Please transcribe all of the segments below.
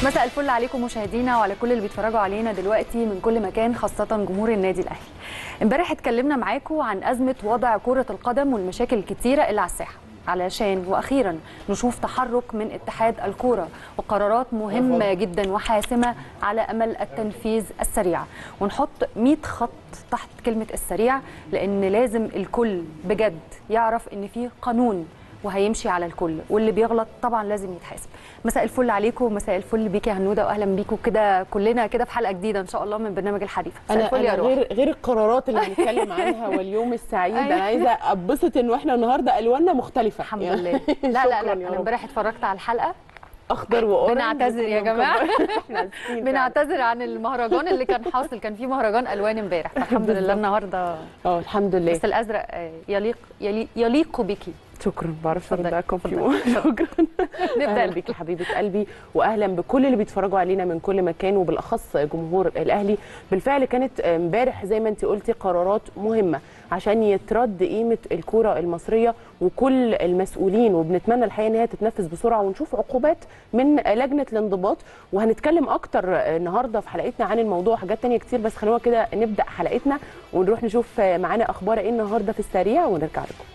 مساء الفل عليكم مشاهدينا وعلى كل اللي بيتفرجوا علينا دلوقتي من كل مكان خاصة جمهور النادي الأهلي. امبارح اتكلمنا معاكم عن أزمة وضع كرة القدم والمشاكل الكتيرة اللي على الساحة. علشان واخيرا نشوف تحرك من اتحاد الكوره وقرارات مهمه جدا وحاسمه على امل التنفيذ السريع ونحط 100 خط تحت كلمه السريع لان لازم الكل بجد يعرف ان في قانون وهيمشي على الكل واللي بيغلط طبعا لازم يتحاسب مساء الفل عليكم مساء الفل بيك يا هنوده واهلا بيكم كده كلنا كده في حلقه جديده ان شاء الله من برنامج الحريفه مساء انا الفل انا يا روح غير غير القرارات اللي هنتكلم عنها واليوم السعيد أيوة. انا عايزه اتبسط ان احنا النهارده الواننا مختلفه الحمد يعني لله لا لا لا شكراً يا انا رب. امبارح اتفرجت على الحلقه اخضر واورنج بنعتذر يا وكنا جماعة. مكبرين. احنا آسفين فعلاً. بنعتذر عن المهرجان اللي كان حاصل كان في مهرجان الوان امبارح فالحمد لله بالظبط. النهارده اه الحمد لله بس الازرق آه، يليق يليق, يليق بك شكرا بعرفش اتفضلي، ارد كومبليمون اتفضلي. شكرا نبدا اهلا بيك يا حبيبه قلبي واهلا بكل اللي بيتفرجوا علينا من كل مكان وبالاخص جمهور الاهلي بالفعل كانت امبارح زي ما انت قلتي قرارات مهمه عشان يترد قيمه الكوره المصريه وكل المسؤولين وبنتمنى الحقيقه ان هي تتنفذ بسرعه ونشوف عقوبات من لجنه الانضباط وهنتكلم اكتر النهارده في حلقتنا عن الموضوع وحاجات تانية كتير بس خلونا كده نبدا حلقتنا ونروح نشوف معانا اخبار ايه النهارده في السريع ونرجع لكم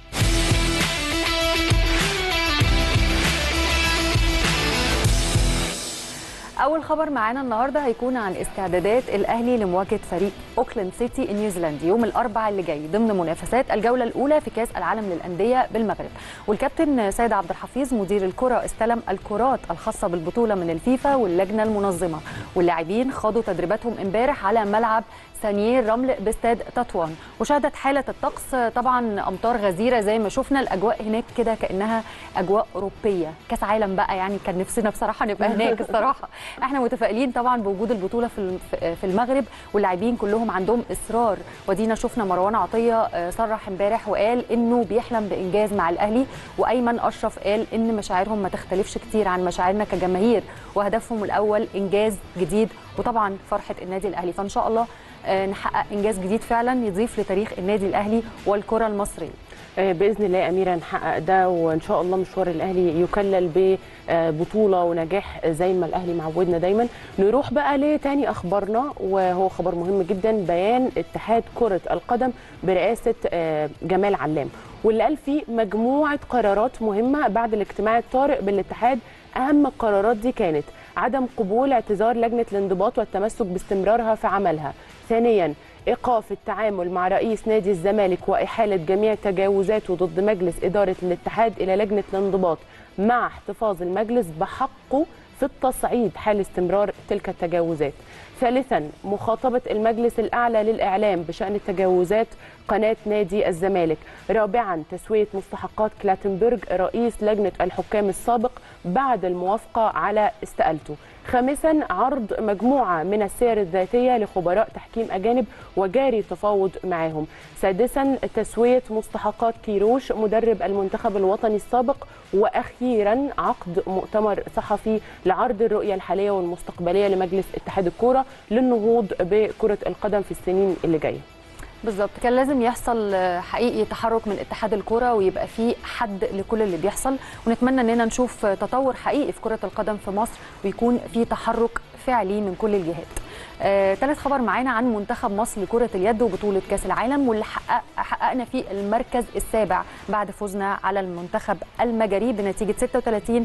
اول خبر معانا النهارده هيكون عن استعدادات الاهلي لمواجهه فريق اوكلاند سيتي النيوزيلندي يوم الاربعاء اللي جاي ضمن منافسات الجوله الاولى في كاس العالم للانديه بالمغرب والكابتن سيد عبد الحفيظ مدير الكره استلم الكرات الخاصه بالبطوله من الفيفا واللجنه المنظمه واللاعبين خاضوا تدريباتهم امبارح على ملعب سانيير رمل باستاد تطوان وشهدت حاله الطقس طبعا امطار غزيره زي ما شفنا الاجواء هناك كده كانها اجواء اوروبيه كاس عالم بقى يعني كان نفسنا بصراحه نبقى هناك الصراحه احنا متفائلين طبعا بوجود البطوله في الم- في- في المغرب واللاعبين كلهم عندهم اصرار ودينا شفنا مروان عطيه آه، صرح امبارح وقال انه بيحلم بانجاز مع الاهلي وايمن اشرف قال ان مشاعرهم ما تختلفش كتير عن مشاعرنا كجماهير وهدفهم الاول انجاز جديد وطبعا فرحه النادي الاهلي فان شاء الله آه، نحقق انجاز جديد فعلا يضيف لتاريخ النادي الاهلي والكره المصريه آه، باذن الله يا اميره نحقق ده وان شاء الله مشوار الاهلي يكلل ببطوله ونجاح زي ما الاهلي معودنا دايما نروح بقى لتاني اخبارنا وهو خبر مهم جدا بيان اتحاد كره القدم برئاسه آه، جمال علام واللي قال فيه مجموعه قرارات مهمه بعد الاجتماع الطارئ بالاتحاد اهم القرارات دي كانت عدم قبول اعتذار لجنه الانضباط والتمسك باستمرارها في عملها ثانيا ايقاف التعامل مع رئيس نادي الزمالك واحاله جميع تجاوزاته ضد مجلس اداره الاتحاد الى لجنه الانضباط مع احتفاظ المجلس بحقه في التصعيد حال استمرار تلك التجاوزات. ثالثا مخاطبه المجلس الاعلى للاعلام بشان التجاوزات قناه نادي الزمالك. رابعا تسويه مستحقات كلاتنبرج رئيس لجنه الحكام السابق بعد الموافقه على استقالته. خامسا عرض مجموعه من السير الذاتيه لخبراء تحكيم اجانب وجاري التفاوض معهم. سادسا تسويه مستحقات كيروش مدرب المنتخب الوطني السابق واخيرا عقد مؤتمر صحفي لعرض الرؤيه الحاليه والمستقبليه لمجلس اتحاد الكوره للنهوض بكره القدم في السنين اللي جايه. بالظبط كان لازم يحصل آه، حقيقي تحرك من اتحاد الكره ويبقى في حد لكل اللي بيحصل ونتمنى اننا نشوف آه، تطور حقيقي في كره القدم في مصر ويكون في تحرك فعلي من كل الجهات آه، ثالث خبر معانا عن منتخب مصر لكرة اليد وبطولة كأس العالم واللي حقق حققنا فيه المركز السابع بعد فوزنا على المنتخب المجري بنتيجة 36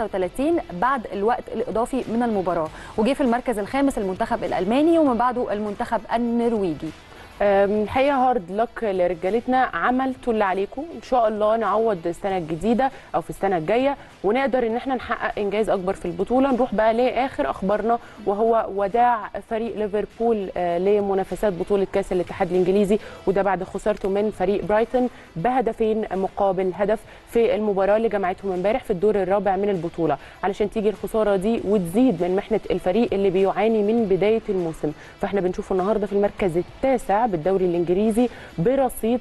35 بعد الوقت الإضافي من المباراة وجه في المركز الخامس المنتخب الألماني ومن بعده المنتخب النرويجي أم، الحقيقه هارد لك لرجالتنا عملتوا اللي عليكم ان شاء الله نعوض السنه الجديده او في السنه الجايه ونقدر ان احنا نحقق انجاز اكبر في البطوله نروح بقى لاخر اخبارنا وهو وداع فريق ليفربول آه، لمنافسات بطوله كاس الاتحاد الانجليزي وده بعد خسارته من فريق برايتون بهدفين مقابل هدف في المباراه اللي جمعتهم امبارح في الدور الرابع من البطوله علشان تيجي الخساره دي وتزيد من محنه الفريق اللي بيعاني من بدايه الموسم فاحنا بنشوفه النهارده في المركز التاسع بالدوري الانجليزي برصيد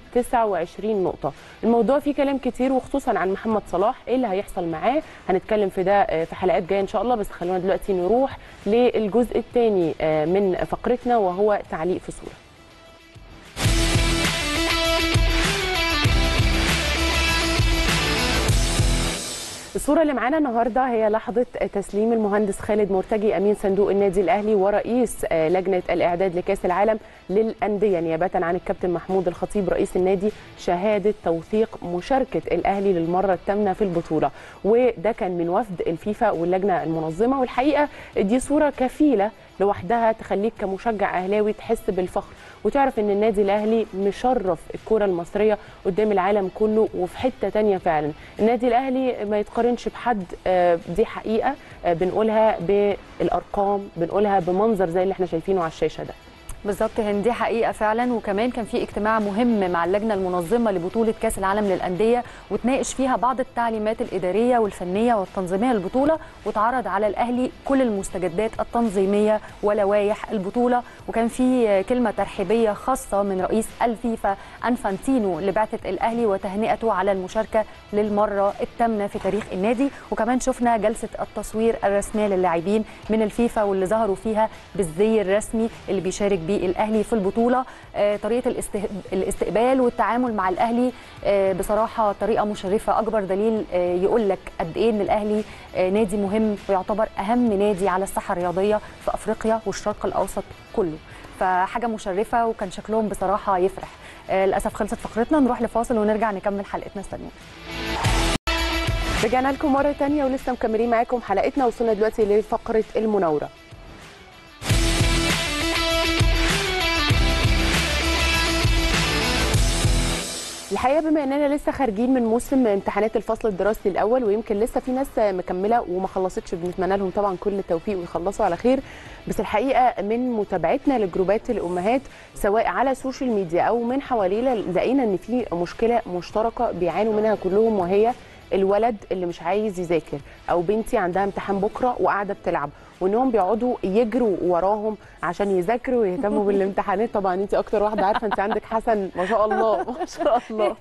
29 نقطه الموضوع فيه كلام كتير وخصوصا عن محمد صلاح ايه اللي هيحصل معاه هنتكلم في ده آه، في حلقات جايه ان شاء الله بس خلونا دلوقتي نروح للجزء الثاني من فقرتنا وهو تعليق في صوره الصورة اللي معانا النهاردة هي لحظة تسليم المهندس خالد مرتجي أمين صندوق النادي الأهلي ورئيس آه، لجنة الإعداد لكأس العالم للأندية نيابة عن الكابتن محمود الخطيب رئيس النادي شهادة توثيق مشاركة الأهلي للمرة الثامنة في البطولة وده كان من وفد الفيفا واللجنة المنظمة والحقيقة دي صورة كفيلة لوحدها تخليك كمشجع أهلاوي تحس بالفخر وتعرف ان النادي الاهلي مشرف الكره المصريه قدام العالم كله وفي حته تانية فعلا النادي الاهلي ما يتقارنش بحد آه، دي حقيقه آه، بنقولها بالارقام بنقولها بمنظر زي اللي احنا شايفينه على الشاشه ده بالظبط هند دي حقيقه فعلا وكمان كان في اجتماع مهم مع اللجنه المنظمه لبطوله كاس العالم للانديه وتناقش فيها بعض التعليمات الاداريه والفنيه والتنظيميه للبطوله واتعرض على الاهلي كل المستجدات التنظيميه ولوائح البطوله وكان في كلمه ترحيبيه خاصه من رئيس الفيفا انفانتينو لبعثه الاهلي وتهنئته على المشاركه للمره الثامنه في تاريخ النادي وكمان شفنا جلسه التصوير الرسميه للاعبين من الفيفا واللي ظهروا فيها بالزي الرسمي اللي بيشارك بيه الاهلي في البطوله آه، طريقه الاست- الاستقبال والتعامل مع الاهلي آه، بصراحه طريقه مشرفه اكبر دليل آه، يقول لك قد ايه ان الاهلي آه، نادي مهم ويعتبر اهم نادي على الساحه الرياضيه في افريقيا والشرق الاوسط كله فحاجه مشرفه وكان شكلهم بصراحه يفرح آه، للاسف خلصت فقرتنا نروح لفاصل ونرجع نكمل حلقتنا استنونا رجعنا لكم مره تانية ولسه مكملين معاكم حلقتنا وصلنا دلوقتي لفقره المناوره الحقيقه بما اننا لسه خارجين من موسم امتحانات الفصل الدراسي الاول ويمكن لسه في ناس مكمله وما خلصتش بنتمنى لهم طبعا كل التوفيق ويخلصوا على خير بس الحقيقه من متابعتنا لجروبات الامهات سواء على السوشيال ميديا او من حوالينا لقينا ان في مشكله مشتركه بيعانوا منها كلهم وهي الولد اللي مش عايز يذاكر او بنتي عندها امتحان بكره وقاعده بتلعب وانهم بيقعدوا يجروا وراهم عشان يذاكروا ويهتموا بالامتحانات طبعا انت اكتر واحده عارفه انت عندك حسن ما شاء الله ما شاء الله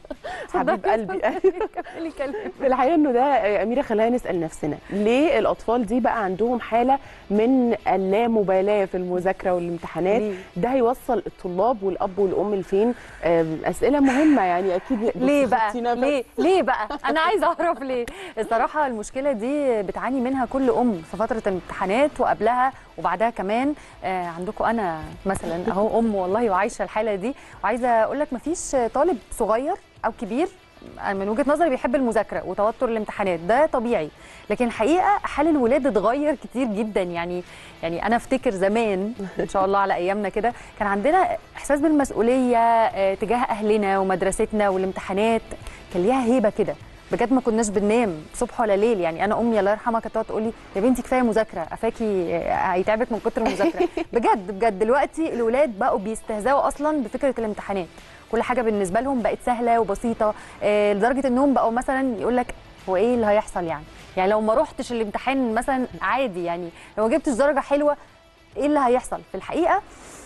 حبيب قلبي كملي كلمة. في الحقيقه انه ده يا اميره خلينا نسال نفسنا ليه الاطفال دي بقى عندهم حاله من اللامبالاه في المذاكره والامتحانات ليه؟ ده هيوصل الطلاب والاب والام لفين آم، اسئله مهمه يعني اكيد ليه بص بقى خدتي نفس. ليه ليه بقى انا عايزه اعرف ليه الصراحه المشكله دي بتعاني منها كل ام في فتره الامتحانات وقبلها وبعدها كمان آه عندكم انا مثلا اهو ام والله وعايشه الحاله دي وعايزه اقول لك مفيش طالب صغير او كبير أنا من وجهه نظري بيحب المذاكره وتوتر الامتحانات ده طبيعي لكن الحقيقه حال الولاد اتغير كتير جدا يعني يعني انا افتكر زمان ان شاء الله على ايامنا كده كان عندنا احساس بالمسؤوليه آه، تجاه اهلنا ومدرستنا والامتحانات كان ليها هيبه كده بجد ما كناش بننام صبح ولا ليل يعني انا امي الله يرحمها كانت تقعد تقول لي يا بنتي كفايه مذاكره افاكي آه، هيتعبك من كتر المذاكره بجد بجد دلوقتي الولاد بقوا بيستهزئوا اصلا بفكره الامتحانات كل حاجه بالنسبه لهم بقت سهله وبسيطه آه، لدرجه انهم بقوا مثلا يقول لك هو ايه اللي هيحصل يعني يعني لو ما روحتش الامتحان مثلا عادي يعني لو ما جبتش درجه حلوه ايه اللي هيحصل في الحقيقه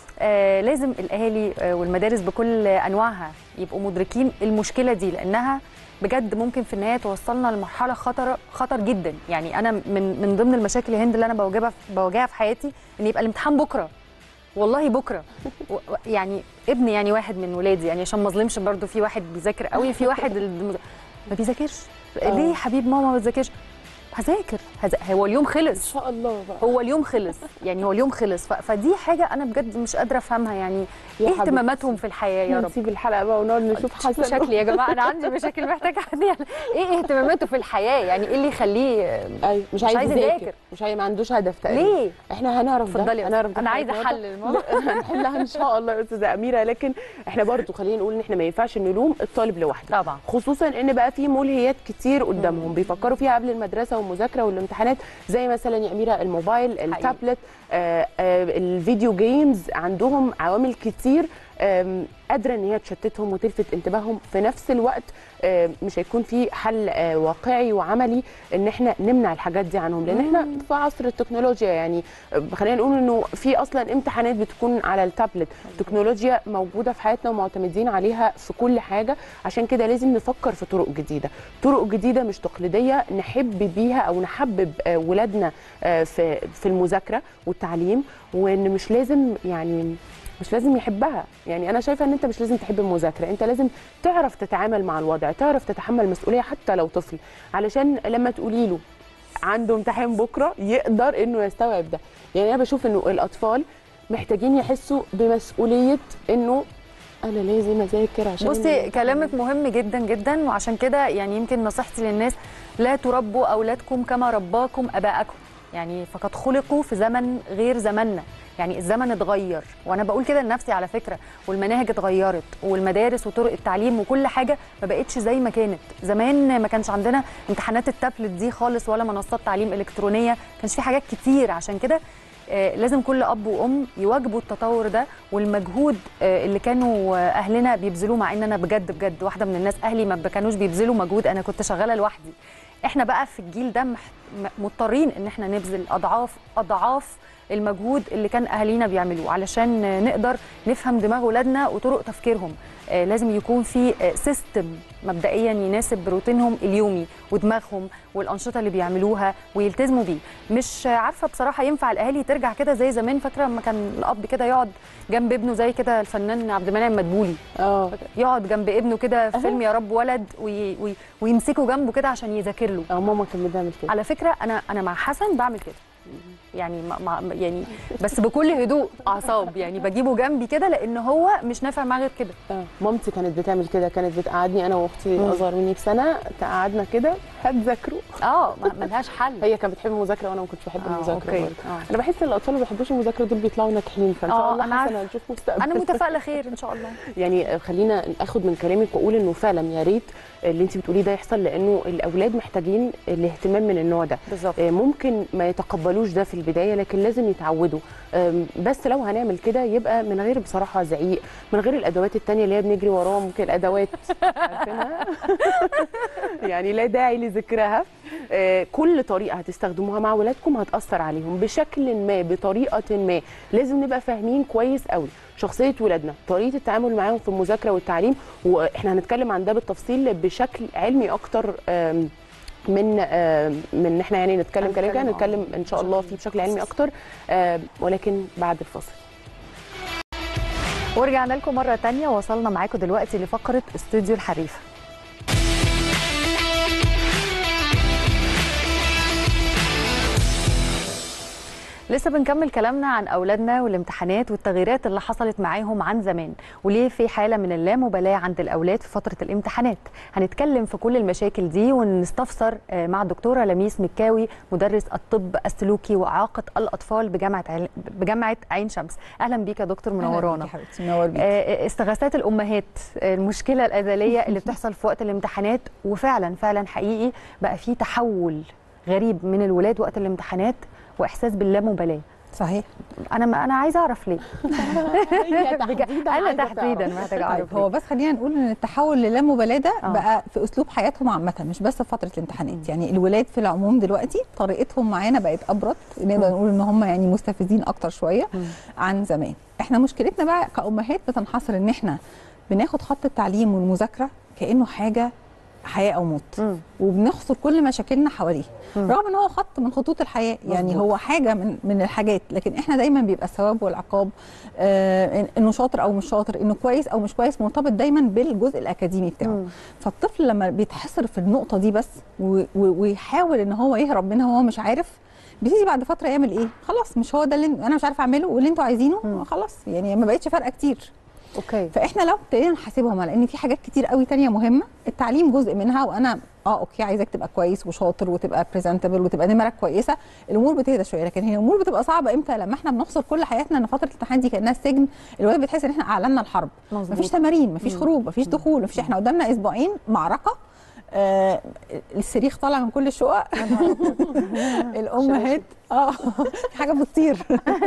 آه لازم الاهالي آه والمدارس بكل انواعها يبقوا مدركين المشكله دي لانها بجد ممكن في النهايه توصلنا لمرحله خطر خطر جدا يعني انا من من ضمن المشاكل يا هند اللي انا بواجهها بواجهها في حياتي ان يبقى الامتحان بكره والله بكره و- و- يعني ابني يعني واحد من ولادي يعني عشان ما اظلمش برضو في واحد بيذاكر قوي في واحد الم- ما بيذاكرش ليه يا حبيب ماما ما بتذاكرش هذاكر هذا- هو اليوم ان خلص شاء الله بقى هو اليوم خلص يعني هو اليوم خلص ف- فدي حاجه انا بجد مش قادره افهمها يعني يا ايه حبيبتي. اهتماماتهم في الحياه يا رب نسيب الحلقه بقى ونقعد نشوف مش حسن مشاكل يا جماعه انا عندي مشاكل محتاجه حد يعني ايه اهتماماته في الحياه يعني ايه اللي يخليه ايوه مش مش عايز عايز يذاكر يذاكر. مش عايز ما عندوش هدف تقريبا ليه احنا هنعرف ده اتفضلي يا هنعرف أستاذ. ده انا في عايزه حلقة حل الموضوع هنحلها ان شاء الله يا استاذه اميره لكن احنا برضو خلينا نقول ان احنا ما ينفعش نلوم الطالب لوحده طبعا خصوصا ان بقى في ملهيات كتير قدامهم بيفكروا فيها قبل المدرسه والمذاكره والامتحانات زي مثلا يا اميره الموبايل التابلت آه آه الفيديو جيمز عندهم عوامل كتير آم، قادره ان هي تشتتهم وتلفت انتباههم في نفس الوقت آم، مش هيكون في حل آه، واقعي وعملي ان احنا نمنع الحاجات دي عنهم لان احنا في عصر التكنولوجيا يعني آه، خلينا نقول انه في اصلا امتحانات بتكون على التابلت تكنولوجيا موجوده في حياتنا ومعتمدين عليها في كل حاجه عشان كده لازم نفكر في طرق جديده طرق جديده مش تقليديه نحب بيها او نحبب آه، ولادنا آه، في في المذاكره والتعليم وان مش لازم يعني مش لازم يحبها يعني انا شايفه ان انت مش لازم تحب المذاكره انت لازم تعرف تتعامل مع الوضع تعرف تتحمل مسؤوليه حتى لو طفل علشان لما تقولي له عنده امتحان بكره يقدر انه يستوعب ده يعني انا بشوف انه الاطفال محتاجين يحسوا بمسؤوليه انه انا لازم اذاكر عشان بصي الامتحان. كلامك مهم جدا جدا وعشان كده يعني يمكن نصيحتي للناس لا تربوا اولادكم كما رباكم اباءكم يعني فقد خلقوا في زمن غير زمننا يعني الزمن اتغير وانا بقول كده لنفسي على فكره والمناهج اتغيرت والمدارس وطرق التعليم وكل حاجه ما بقتش زي ما كانت زمان ما كانش عندنا امتحانات التابلت دي خالص ولا منصات تعليم الكترونيه ما كانش في حاجات كتير عشان كده آه، لازم كل اب وام يواجبوا التطور ده والمجهود آه، اللي كانوا آه، اهلنا بيبذلوه مع ان انا بجد بجد واحده من الناس اهلي ما كانوش بيبذلوا مجهود انا كنت شغاله لوحدي احنا بقى في الجيل ده مح- م- مضطرين ان احنا نبذل اضعاف اضعاف المجهود اللي كان اهالينا بيعملوه علشان آه، نقدر نفهم دماغ ولادنا وطرق تفكيرهم آه، لازم يكون في آه، سيستم مبدئيا يناسب روتينهم اليومي ودماغهم والانشطه اللي بيعملوها ويلتزموا بيه مش عارفه بصراحه ينفع الاهالي ترجع كده زي زمان فاكره لما كان الاب كده يقعد جنب ابنه زي كده الفنان عبد المنعم مدبولي اه يقعد جنب ابنه كده في أها. فيلم يا رب ولد وي وي ويمسكه جنبه كده عشان يذاكر له اه ماما كانت بتعمل كده على فكره انا انا مع حسن بعمل كده يعني ما ما يعني بس بكل هدوء اعصاب يعني بجيبه جنبي كده لان هو مش نافع معاه غير كده اه مامتي كانت بتعمل كده كانت بتقعدني انا واختي مم. اصغر مني بسنه تقعدنا كده هتذاكروا اه ما- ملهاش حل هي كانت بتحب المذاكره وانا ما كنتش بحب آه، المذاكره أوكي. برضه آه. انا بحس ان الاطفال اللي ما بيحبوش المذاكره دول بيطلعوا ناجحين فان شاء آه، الله أنا حسنا عارفة. هنشوف مستقبل انا متفائله خير ان شاء الله يعني خلينا اخد من كلامك واقول انه فعلا يا ريت اللي انت بتقوليه ده يحصل لانه الاولاد محتاجين الاهتمام من النوع ده بالظبط آه، ممكن ما يتقبلوش ده في البدايه لكن لازم يتعودوا آم، بس لو هنعمل كده يبقى من غير بصراحه زعيق من غير الادوات التانية اللي هي بنجري وراهم ممكن الادوات عارفينها يعني لا داعي لذكرها آه، كل طريقه هتستخدموها مع ولادكم هتاثر عليهم بشكل ما بطريقه ما لازم نبقى فاهمين كويس قوي شخصيه ولادنا طريقه التعامل معاهم في المذاكره والتعليم واحنا هنتكلم عن ده بالتفصيل بشكل علمي اكتر آم، من آم، من ان احنا يعني نتكلم كلام كده هنتكلم، آه. نتكلم ان شاء الله فيه بشكل علمي اكتر آم، ولكن بعد الفصل ورجعنا لكم مرة تانية وصلنا معاكم دلوقتي لفقرة استوديو الحريفة لسه بنكمل كلامنا عن اولادنا والامتحانات والتغييرات اللي حصلت معاهم عن زمان وليه في حاله من اللامبالاه عند الاولاد في فتره الامتحانات هنتكلم في كل المشاكل دي ونستفسر آه، مع الدكتوره لميس مكاوي مدرس الطب السلوكي واعاقه الاطفال بجامعه عل- بجامعه عين شمس اهلا بيك يا دكتور منورانا يا حبيبتي منور بيك آه، استغاثات الامهات آه، المشكله الازليه اللي بتحصل في وقت الامتحانات وفعلا فعلا حقيقي بقى في تحول غريب من الولاد وقت الامتحانات واحساس باللامبالاه صحيح انا ما انا عايزه اعرف ليه تحديداً انا عايزة تحديدا تعرف. محتاجه اعرف طيب هو بس خلينا نقول ان التحول للامبالاه ده آه. بقى في اسلوب حياتهم عامه مش بس في فتره الامتحانات يعني الولاد في العموم دلوقتي طريقتهم معانا بقت ابرد نقدر نقول ان هم يعني مستفزين اكتر شويه مم. عن زمان احنا مشكلتنا بقى كامهات بتنحصر ان احنا بناخد خط التعليم والمذاكره كانه حاجه حياه او موت مم. وبنحصر كل مشاكلنا حواليه مم. رغم ان هو خط من خطوط الحياه يعني مظبوط. هو حاجه من من الحاجات لكن احنا دايما بيبقى الثواب والعقاب آه إن- انه شاطر او مش شاطر انه كويس او مش كويس مرتبط دايما بالجزء الاكاديمي بتاعه مم. فالطفل لما بيتحصر في النقطه دي بس و- و- ويحاول ان هو يهرب منها وهو مش عارف بيجي بعد فتره يعمل ايه خلاص مش هو ده اللي انا مش عارف اعمله واللي انتوا عايزينه مم. خلاص يعني ما بقتش فارقه كتير اوكي فاحنا لو ابتدينا نحاسبهم على ان في حاجات كتير قوي تانية مهمه التعليم جزء منها وانا اه اوكي عايزاك تبقى كويس وشاطر وتبقى بريزنتبل وتبقى نمرك كويسه الامور بتهدى شويه لكن هي الامور بتبقى صعبه امتى لما احنا بنحصر كل حياتنا ان فتره الامتحان دي كانها سجن الولاد بتحس ان احنا اعلنا الحرب مظبوط. مفيش تمارين مفيش مم. خروج مفيش دخول مفيش احنا قدامنا اسبوعين معركه آه الصريخ طالع من كل الشقق الامهات اه في حاجه بتطير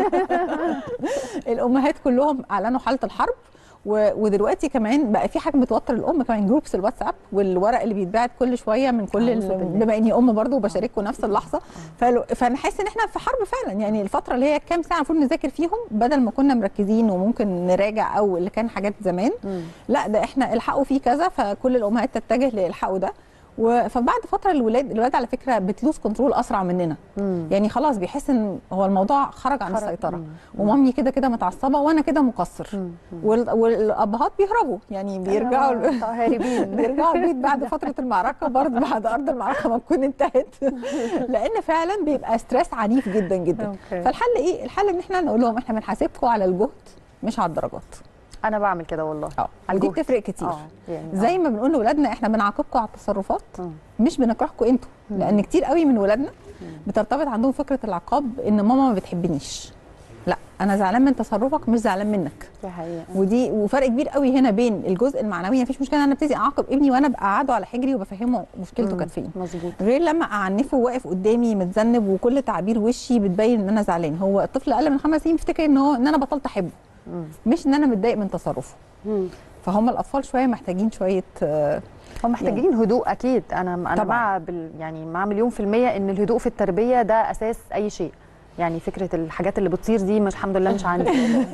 الامهات كلهم اعلنوا حاله الحرب و- ودلوقتي كمان بقى في حاجه بتوتر الام كمان جروبس الواتساب والورق اللي بيتبعت كل شويه من كل أعوذ ال- بالله. بما اني ام برضه وبشارككم نفس اللحظه فلو- فنحس ان احنا في حرب فعلا يعني الفتره اللي هي كام ساعه المفروض نذاكر فيهم بدل ما كنا مركزين وممكن نراجع او اللي كان حاجات زمان مم. لا ده احنا الحقوا فيه كذا فكل الامهات تتجه لالحقوا ده و- فبعد فتره الولاد الولاد على فكره بتلوز كنترول اسرع مننا يعني خلاص بيحس ان هو الموضوع خرج عن خرج. السيطره مم. ومامي كده كده متعصبه وانا كده مقصر وال- والابهات بيهربوا يعني بيرجعوا ال- هاربين بيرجعوا البيت بعد فتره المعركه برضه بعد ارض المعركه ما تكون انتهت لان فعلا بيبقى ستريس عنيف جدا جدا أوكي. فالحل ايه الحل ان احنا نقول لهم احنا بنحاسبكم على الجهد مش على الدرجات انا بعمل كده والله اه على دي الجهد. بتفرق كتير اه يعني زي ما بنقول لاولادنا احنا بنعاقبكم على التصرفات مم. مش بنكرهكم انتوا لان كتير قوي من ولادنا بترتبط عندهم فكره العقاب ان ماما ما بتحبنيش لا انا زعلان من تصرفك مش زعلان منك دي حقيقه ودي وفرق كبير قوي هنا بين الجزء المعنوي مفيش مشكله ان انا ابتدي اعاقب ابني وانا بقعده على حجري وبفهمه مشكلته كانت فين مظبوط غير لما اعنفه واقف قدامي متذنب وكل تعابير وشي بتبين ان انا زعلان هو الطفل اقل من خمس سنين بيفتكر ان هو ان انا بطلت احبه مش ان انا متضايق من تصرفه مم. فهم الاطفال شويه محتاجين شويه آه، هم محتاجين هدوء اكيد انا انا طبعاً. مع بال يعني مع مليون في الميه ان الهدوء في التربيه ده اساس اي شيء يعني فكره الحاجات اللي بتصير دي مش الحمد لله مش عندي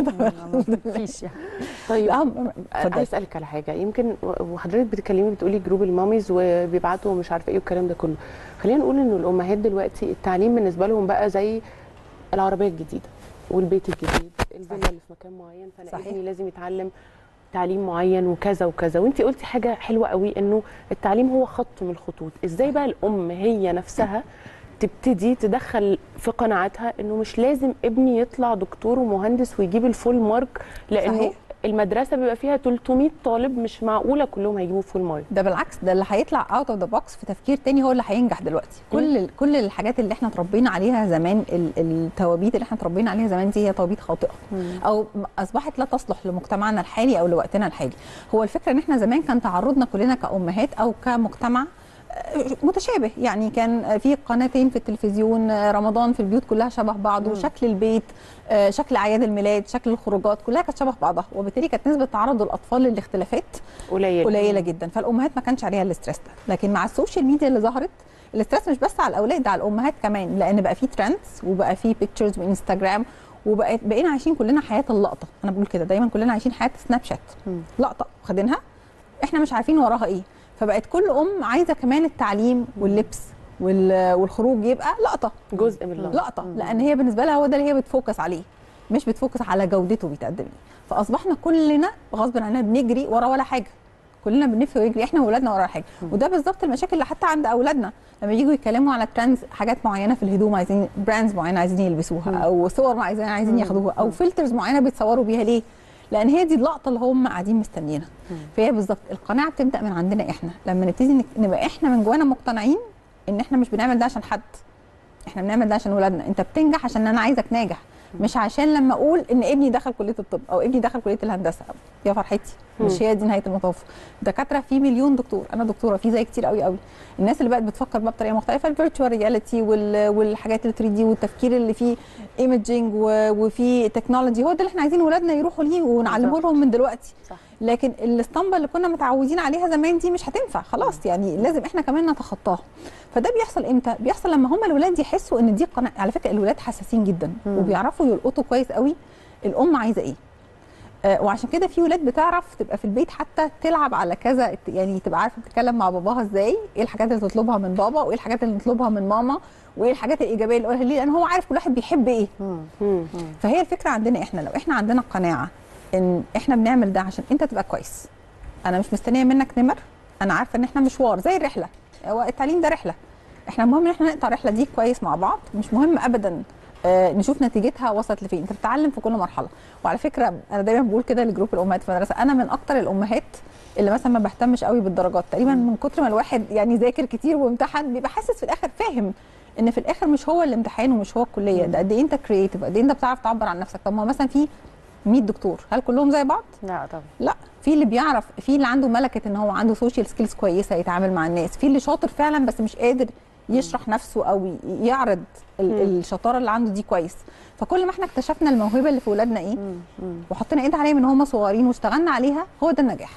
مفيش يعني طيب لا هم- انا اتفضلي. عايز اسالك على حاجه يمكن و- وحضرتك بتتكلمي بتقولي جروب الماميز وبيبعتوا مش عارفه ايه والكلام ده كله خلينا نقول ان الامهات دلوقتي التعليم بالنسبه لهم بقى زي العربيه الجديده والبيت الجديد الفيلا اللي في مكان معين فانا صحيح. ابني لازم يتعلم تعليم معين وكذا وكذا وانت قلتي حاجه حلوه قوي انه التعليم هو خط من الخطوط ازاي بقى الام هي نفسها تبتدي تدخل في قناعاتها انه مش لازم ابني يطلع دكتور ومهندس ويجيب الفول مارك لانه صحيح. المدرسه بيبقى فيها 300 طالب مش معقوله كلهم هيجيبوا فول مارك ده بالعكس ده اللي هيطلع اوت اوف ذا بوكس في تفكير تاني هو اللي هينجح دلوقتي كل ال- كل الحاجات اللي احنا اتربينا عليها زمان ال- التوابيت اللي احنا اتربينا عليها زمان دي هي توابيت خاطئه او م- اصبحت لا تصلح لمجتمعنا الحالي او لوقتنا الحالي هو الفكره ان احنا زمان كان تعرضنا كلنا كامهات او كمجتمع آه، متشابه يعني كان في قناتين في التلفزيون آه، رمضان في البيوت كلها شبه بعض وشكل البيت آه، شكل اعياد الميلاد شكل الخروجات كلها كانت شبه بعضها وبالتالي كانت نسبه تعرض الاطفال للاختلافات قليل قليله جدا فالامهات ما كانش عليها الاسترس ده لكن مع السوشيال ميديا اللي ظهرت الاسترس مش بس على الاولاد ده على الامهات كمان لان بقى في ترندز وبقى في بيكتشرز وانستجرام وبقت بقينا عايشين كلنا حياه اللقطه انا بقول كده دايما كلنا عايشين حياه سناب شات لقطه واخدينها احنا مش عارفين وراها ايه فبقت كل ام عايزه كمان التعليم واللبس وال- والخروج يبقى لقطه جزء من اللقطه لقطه لان هي بالنسبه لها هو ده اللي هي بتفوكس عليه مش بتفوكس على جودته بيتقدم ايه فاصبحنا كلنا غصب عننا بنجري ورا ولا حاجه كلنا بنلف ونجري احنا واولادنا ورا حاجه وده بالظبط المشاكل اللي حتى عند اولادنا لما يجوا يتكلموا على ترندز حاجات معينه في الهدوم عايزين براندز معينه عايزين يلبسوها او صور معينه عايزين ياخدوها او فلترز معينه بيتصوروا بيها ليه لان هي دي اللقطه اللي هم قاعدين مستنيينها فهي بالظبط القناعه بتبدا من عندنا احنا لما نبتدي نك- نبقى احنا من جوانا مقتنعين ان احنا مش بنعمل ده عشان حد احنا بنعمل ده عشان ولادنا انت بتنجح عشان انا عايزك ناجح مش عشان لما اقول ان ابني دخل كليه الطب او ابني دخل كليه الهندسه يا فرحتي مش هي دي نهايه المطاف دكاتره في مليون دكتور انا دكتوره في زي كتير قوي قوي الناس اللي بقت بتفكر بقى بطريقه مختلفه الفيرتشوال رياليتي والحاجات ال 3 دي والتفكير اللي فيه ايمجنج وفي تكنولوجي هو ده اللي احنا عايزين ولادنا يروحوا ليه ونعلمه بالظبط. لهم من دلوقتي صح. لكن الاسطمبه اللي كنا متعودين عليها زمان دي مش هتنفع خلاص يعني لازم احنا كمان نتخطاها فده بيحصل امتى بيحصل لما هم الولاد يحسوا ان دي قناعه على فكره الولاد حساسين جدا وبيعرفوا يلقطوا كويس قوي الام عايزه ايه آه، وعشان كده في ولاد بتعرف تبقى في البيت حتى تلعب على كذا يعني تبقى عارفه تتكلم مع باباها ازاي ايه الحاجات اللي تطلبها من بابا وايه الحاجات اللي نطلبها من ماما وايه الحاجات الايجابيه اللي قولها ليه لان هو عارف كل واحد بيحب ايه مم. فهي الفكره عندنا احنا لو احنا عندنا قناعه ان احنا بنعمل ده عشان انت تبقى كويس انا مش مستنيه منك نمر انا عارفه ان احنا مشوار زي الرحله هو التعليم ده رحله احنا المهم ان احنا نقطع الرحله دي كويس مع بعض مش مهم ابدا آه، نشوف نتيجتها وصلت لفين انت بتتعلم في كل مرحله وعلى فكره انا دايما بقول كده لجروب الامهات في المدرسه انا من اكتر الامهات اللي مثلا ما بهتمش قوي بالدرجات تقريبا من كتر ما الواحد يعني ذاكر كتير وامتحن بيبقى حاسس في الاخر فاهم ان في الاخر مش هو الامتحان ومش هو الكليه ده قد ايه انت كرييتيف قد ايه انت بتعرف تعبر عن نفسك طب ما هو مثلا في 100 دكتور هل كلهم زي بعض لا طبعا لا في اللي بيعرف في اللي عنده ملكه ان هو عنده سوشيال سكيلز كويسه يتعامل مع الناس في اللي شاطر فعلا بس مش قادر يشرح نفسه او ي- يعرض ال- الشطاره اللي عنده دي كويس فكل ما احنا اكتشفنا الموهبه اللي في ولادنا ايه وحطينا ايد عليها من هم صغيرين واشتغلنا عليها هو ده النجاح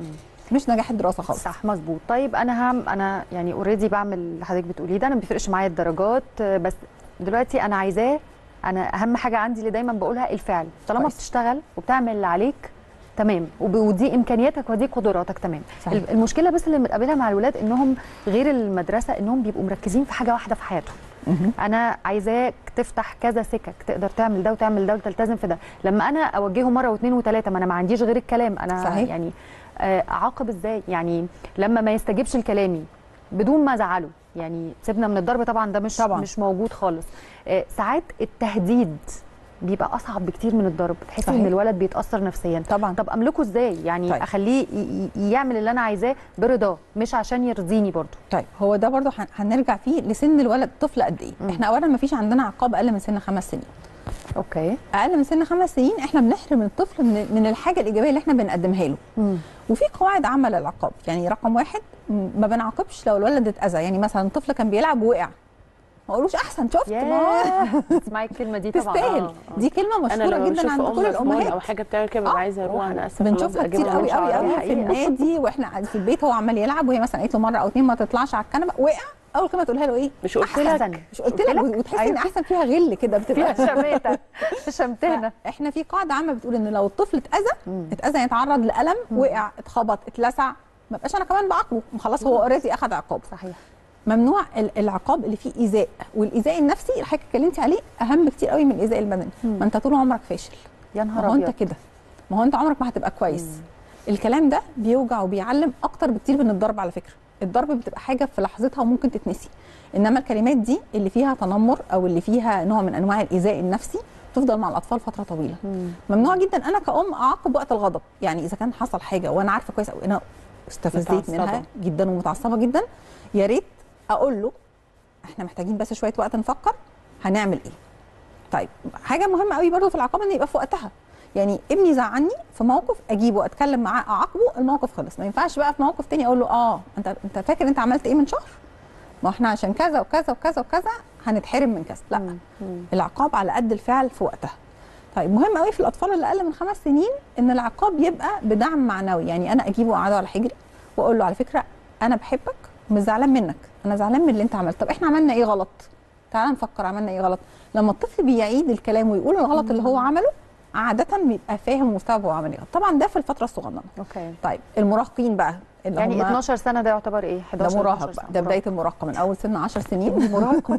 مش نجاح الدراسه خالص صح مظبوط طيب انا هم انا يعني اوريدي بعمل اللي حضرتك بتقوليه ده انا ما بيفرقش معايا الدرجات آه، بس دلوقتي انا عايزاه انا اهم حاجه عندي اللي دايما بقولها الفعل طالما كويس. بتشتغل وبتعمل اللي عليك تمام وب- ودي امكانياتك ودي قدراتك تمام صحيح. ال- المشكله بس اللي بنقابلها مع الولاد انهم غير المدرسه انهم بيبقوا مركزين في حاجه واحده في حياتهم مهم. انا عايزاك تفتح كذا سكك تقدر تعمل ده وتعمل ده وتلتزم في ده لما انا اوجهه مره واثنين وثلاثه ما انا ما عنديش غير الكلام انا صحيح. يعني آه، اعاقب ازاي يعني لما ما يستجيبش لكلامي بدون ما ازعله يعني سيبنا من الضرب طبعا ده مش طبعاً. مش موجود خالص آه، ساعات التهديد بيبقى اصعب بكتير من الضرب تحسي صحيح. ان الولد بيتاثر نفسيا طبعا طب املكه ازاي يعني طيب. طيب. اخليه ي- ي- يعمل اللي انا عايزاه برضاه مش عشان يرضيني برضه طيب هو ده برضو هن- هنرجع فيه لسن الولد الطفل قد ايه مم. احنا اولا ما فيش عندنا عقاب اقل من سن خمس سنين اوكي اقل من سن خمس سنين احنا بنحرم الطفل من, من الحاجه الايجابيه اللي احنا بنقدمها له وفي قواعد عامه للعقاب يعني رقم واحد م- ما بنعاقبش لو الولد اتاذى يعني مثلا طفل كان بيلعب ووقع ما اقولوش احسن شفت ما ياه تسمعي الكلمه دي طبعا تستاهل آه، آه. دي كلمه انا مشهوره لو جدا بشوف عند ام كل مصمون الامهات او حاجه بتعمل كده ببقى آه، عايزه اروح انا اسفه بنشوفها لفظ كتير أجيبها قوي من قوي شعرها. قوي في النادي واحنا قاعدين في البيت هو عمال يلعب وهي مثلا قالت له مره او اتنين ما تطلعش على الكنبه وقع اول كلمه تقولها له ايه مش قلت أحسن. لك مش قلت لك وتحس ان أيوة. احسن فيها غل كده فيها بتبقى شماتة شمتنا احنا في قاعده عامه بتقول ان لو الطفل اتاذى مم. اتاذى يتعرض لالم وقع اتخبط اتلسع ما بقاش انا كمان بعاقبه خلاص هو اوريدي اخذ عقاب صحيح ممنوع ال- العقاب اللي فيه ايذاء والايذاء النفسي اللي حضرتك اتكلمتي عليه اهم بكتير قوي من الايذاء البدني مم. ما انت طول عمرك فاشل يا ما نهار هو انت ابيض كده ما هو انت عمرك ما هتبقى كويس الكلام ده بيوجع وبيعلم اكتر بكتير من الضرب على فكره الضرب بتبقى حاجه في لحظتها وممكن تتنسي انما الكلمات دي اللي فيها تنمر او اللي فيها نوع من انواع الايذاء النفسي تفضل مع الاطفال فتره طويله مم. ممنوع جدا انا كأم اعاقب وقت الغضب يعني اذا كان حصل حاجه وانا عارفه كويس قوي انا استفزيت متعصبة. منها جدا ومتعصبه جدا يا ريت اقول له احنا محتاجين بس شويه وقت نفكر هنعمل ايه طيب حاجه مهمه قوي برضو في العقاب ان يبقى في وقتها يعني ابني زعلني في موقف اجيبه اتكلم معاه اعاقبه الموقف خلص ما ينفعش بقى في موقف تاني اقول له اه انت انت فاكر انت عملت ايه من شهر ما احنا عشان كذا وكذا وكذا وكذا هنتحرم من كذا لا مم. مم. العقاب على قد الفعل في وقتها طيب مهم قوي في الاطفال اللي اقل من خمس سنين ان العقاب يبقى بدعم معنوي يعني انا اجيبه واقعده على حجري واقول له على فكره انا بحبك ومش زعلان منك انا زعلان من اللي انت عملته طب احنا عملنا ايه غلط تعال نفكر عملنا ايه غلط لما الطفل بيعيد الكلام ويقول الغلط اللي هو عمله عاده بيبقى فاهم ومستوعب هو عمل ايه غلط. طبعا ده في الفتره الصغننه اوكي طيب المراهقين بقى اللي يعني هم 12 سنه ده يعتبر ايه 11 ده مراهق 12 بقى سنة. ده بدايه المراهقه من اول سن 10 سنين مراهق